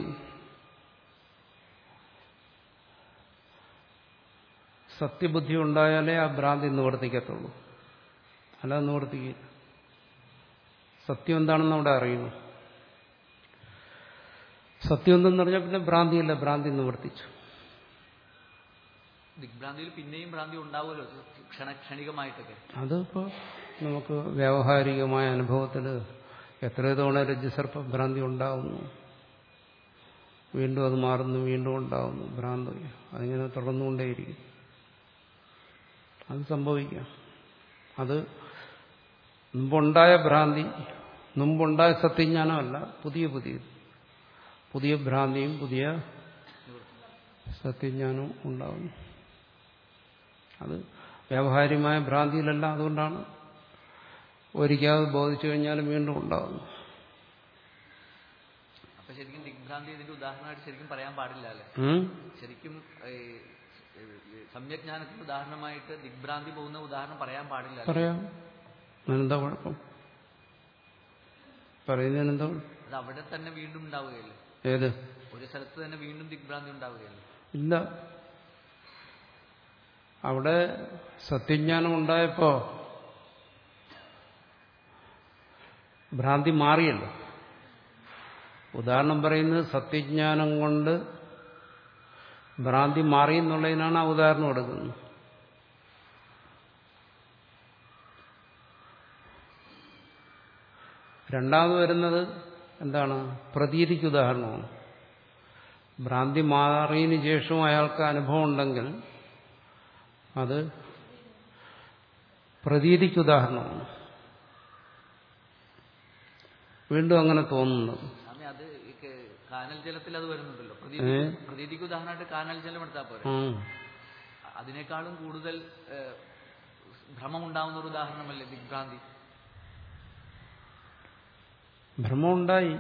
സത്യബുദ്ധി ഉണ്ടായാലേ ആ ഭ്രാന്തി നിവർത്തിക്കത്തുള്ളൂ അല്ലാതെ നിവർത്തിക്കില്ല സത്യം എന്താണെന്ന് അവിടെ അറിയുന്നു സത്യം എന്തെന്ന് പറഞ്ഞാൽ പിന്നെ ഭ്രാന്തിയല്ല ഭ്രാന്തി നിവർത്തിച്ചു ദിഗ്ഭ്രാന്തിയിൽ പിന്നെയും ഭ്രാന്തി ഉണ്ടാവുമല്ലോ ക്ഷണ ക്ഷണികമായിട്ടൊക്കെ അതിപ്പോ നമുക്ക് വ്യാവഹാരികമായ അനുഭവത്തിൽ എത്ര തവണ രജ്ജുസർപ്പ ഭ്രാന്തി ഉണ്ടാകുന്നു വീണ്ടും അത് മാറുന്നു വീണ്ടും ഉണ്ടാകുന്നു ഭ്രാന്തി അതിങ്ങനെ തുടർന്നുകൊണ്ടേയിരിക്കും അത് സംഭവിക്കാം അത് മുമ്പുണ്ടായ ഭ്രാന്തി മുമ്പുണ്ടായ സത്യജ്ഞാനമല്ല പുതിയ പുതിയത് പുതിയ ഭ്രാന്തിയും പുതിയ സത്യജ്ഞാനവും ഉണ്ടാകുന്നു അത് വ്യാവഹാരികമായ ഭ്രാന്തിയിലല്ല അതുകൊണ്ടാണ് ഒരിക്കൽ അത് ബോധിച്ചു കഴിഞ്ഞാലും വീണ്ടും ഉണ്ടാകുന്നു അപ്പൊ ശരിക്കും ദിഗ്ഭ്രാന്തി ഇതിന്റെ ഉദാഹരണമായിട്ട് ശരിക്കും പറയാൻ പാടില്ല അല്ലെ ഉം? ശരിക്കും ഈ, ഈ, ഈ സമ്യജ്ഞാനത്തിന്റെ ഉദാഹരണമായിട്ട് ദിഗ്ഭ്രാന്തി പോകുന്ന ഉദാഹരണം പറയാൻ പാടില്ല അല്ലേ? പറയാം അതിനെന്താ കുഴപ്പം പറയുന്നതിനെന്താ കുഴപ്പം? അത് അവിടെ തന്നെ വീണ്ടും ഉണ്ടാവുകയല്ലേ ഏത് ഒരു സ്ഥലത്ത് തന്നെ വീണ്ടും ദിഗ്ഭ്രാന്തി ഉണ്ടാവുകയല്ലേ ഇല്ല അവിടെ സത്യജ്ഞാനം ഉണ്ടായപ്പോ ഭ്രാന്തി മാറിയല്ലോ ഉദാഹരണം പറയുന്നത് സത്യജ്ഞാനം കൊണ്ട് ഭ്രാന്തി മാറി എന്നുള്ളതിനാണ് ആ ഉദാഹരണം എടുക്കുന്നത് രണ്ടാമത് വരുന്നത് എന്താണ് പ്രതീതിക്ക് ഉദാഹരണമാണ് ഭ്രാന്തി മാറിയതിനു ശേഷവും അയാൾക്ക് അനുഭവം ഉണ്ടെങ്കിൽ അത് പ്രതീതിക്ക് ഉദാഹരണമാണ് വീണ്ടും അങ്ങനെ തോന്നുന്നത് സ്വാമി അത് ഈ ക- കാനൽ ജലത്തിൽ അത് വരുന്നുണ്ടല്ലോ ഏ? പ്രതീതി പ്രതീതിക്ക് ഉദാഹരണമായിട്ട് കാനൽ ജലം എടുത്താൽ പോരെ ഉം. അതിനേക്കാളും കൂടുതൽ ഏഹ്, ഭ്രമമുണ്ടാവുന്ന ഒരു ഉദാഹരണമല്ലേ ദിഗ്ഭ്രാന്തി ഭ്രമമുണ്ടായി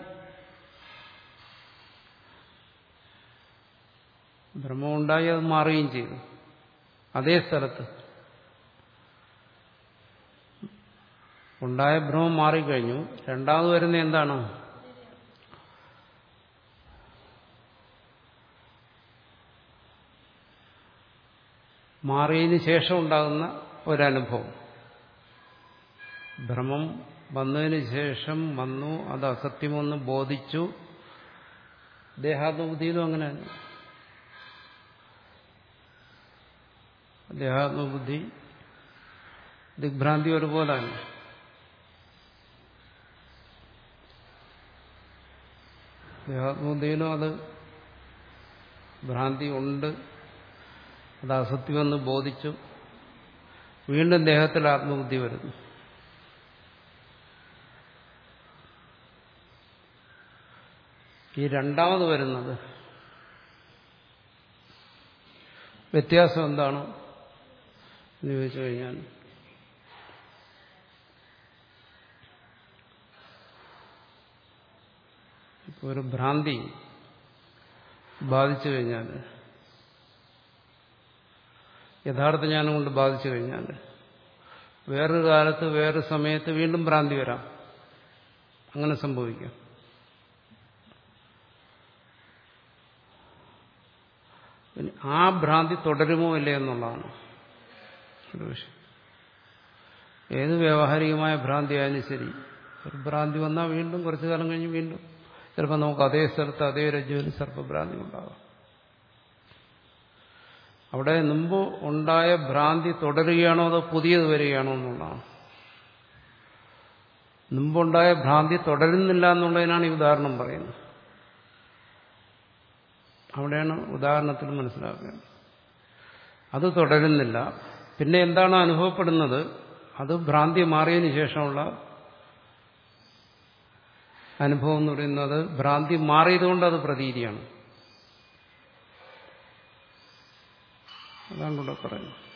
ഭ്രമമുണ്ടായി അത് മാറുകയും ചെയ്തു അതേ സ്ഥലത്ത് ഉണ്ടായ ഭ്രമം മാറിക്കഴിഞ്ഞു രണ്ടാമത് വരുന്ന എന്താണ് മാറിയതിന് ശേഷം ഉണ്ടാകുന്ന ഒരനുഭവം ഭ്രമം വന്നതിന് ശേഷം വന്നു അത് അസത്യമെന്ന് ബോധിച്ചു ദേഹാത്മബുദ്ധിയിലും അങ്ങനെ തന്നെ. ദേഹാത്മബുദ്ധി ദിഗ്ഭ്രാന്തി ഒരുപോലാണ് ദേഹാത്മബുദ്ധിയിലും അത് ഭ്രാന്തി ഉണ്ട് അത് അസത്യമെന്ന് ബോധിച്ചു വീണ്ടും ദേഹത്തിൽ ആത്മബുദ്ധി വരുന്നു ഈ രണ്ടാമത് വരുന്നത് വ്യത്യാസം എന്താണ് എന്ന് ചോദിച്ചു കഴിഞ്ഞാൽ ഇപ്പോൾ ഒരു ഭ്രാന്തി ബാധിച്ചു കഴിഞ്ഞാൽ യഥാർത്ഥ ജ്ഞാനം കൊണ്ട് ബാധിച്ചു കഴിഞ്ഞാൽ വേറൊരു കാലത്ത് വേറൊരു സമയത്ത് വീണ്ടും ഭ്രാന്തി വരാം അങ്ങനെ സംഭവിക്കാം ആ ഭ്രാന്തി തുടരുമോ ഇല്ലേ എന്നുള്ളതാണ് ഒരു വിഷയം ഏത് വ്യാവഹാരികമായ ഭ്രാന്തി ആയാലും ശരി ഒരു ഭ്രാന്തി വന്നാൽ വീണ്ടും കുറച്ചു കാലം കഴിഞ്ഞ് വീണ്ടും ചിലപ്പോൾ നമുക്ക് അതേ സ്ഥലത്ത് അതേ രജ്ജുവിൽ സർപ്പഭ്രാന്തി ഉണ്ടാകാം അവിടെ മുമ്പ് ഉണ്ടായ ഭ്രാന്തി തുടരുകയാണോ അതോ പുതിയത് വരികയാണോ എന്നുള്ളതാണ് മുമ്പുണ്ടായ ഭ്രാന്തി തുടരുന്നില്ല എന്നുള്ളതിനാണ് ഈ ഉദാഹരണം പറയുന്നത് അവിടെയാണ് ഉദാഹരണത്തിൽ മനസ്സിലാക്കേണ്ടത് അത് തുടരുന്നില്ല പിന്നെ എന്താണ് അനുഭവപ്പെടുന്നത് അത് ഭ്രാന്തി മാറിയതിനു ശേഷമുള്ള അനുഭവം എന്ന് പറയുന്നത് ഭ്രാന്തി മാറിയതുകൊണ്ട് അത് പ്രതീതിയാണ് അതാണ് ഇവിടെ പറയുന്നത്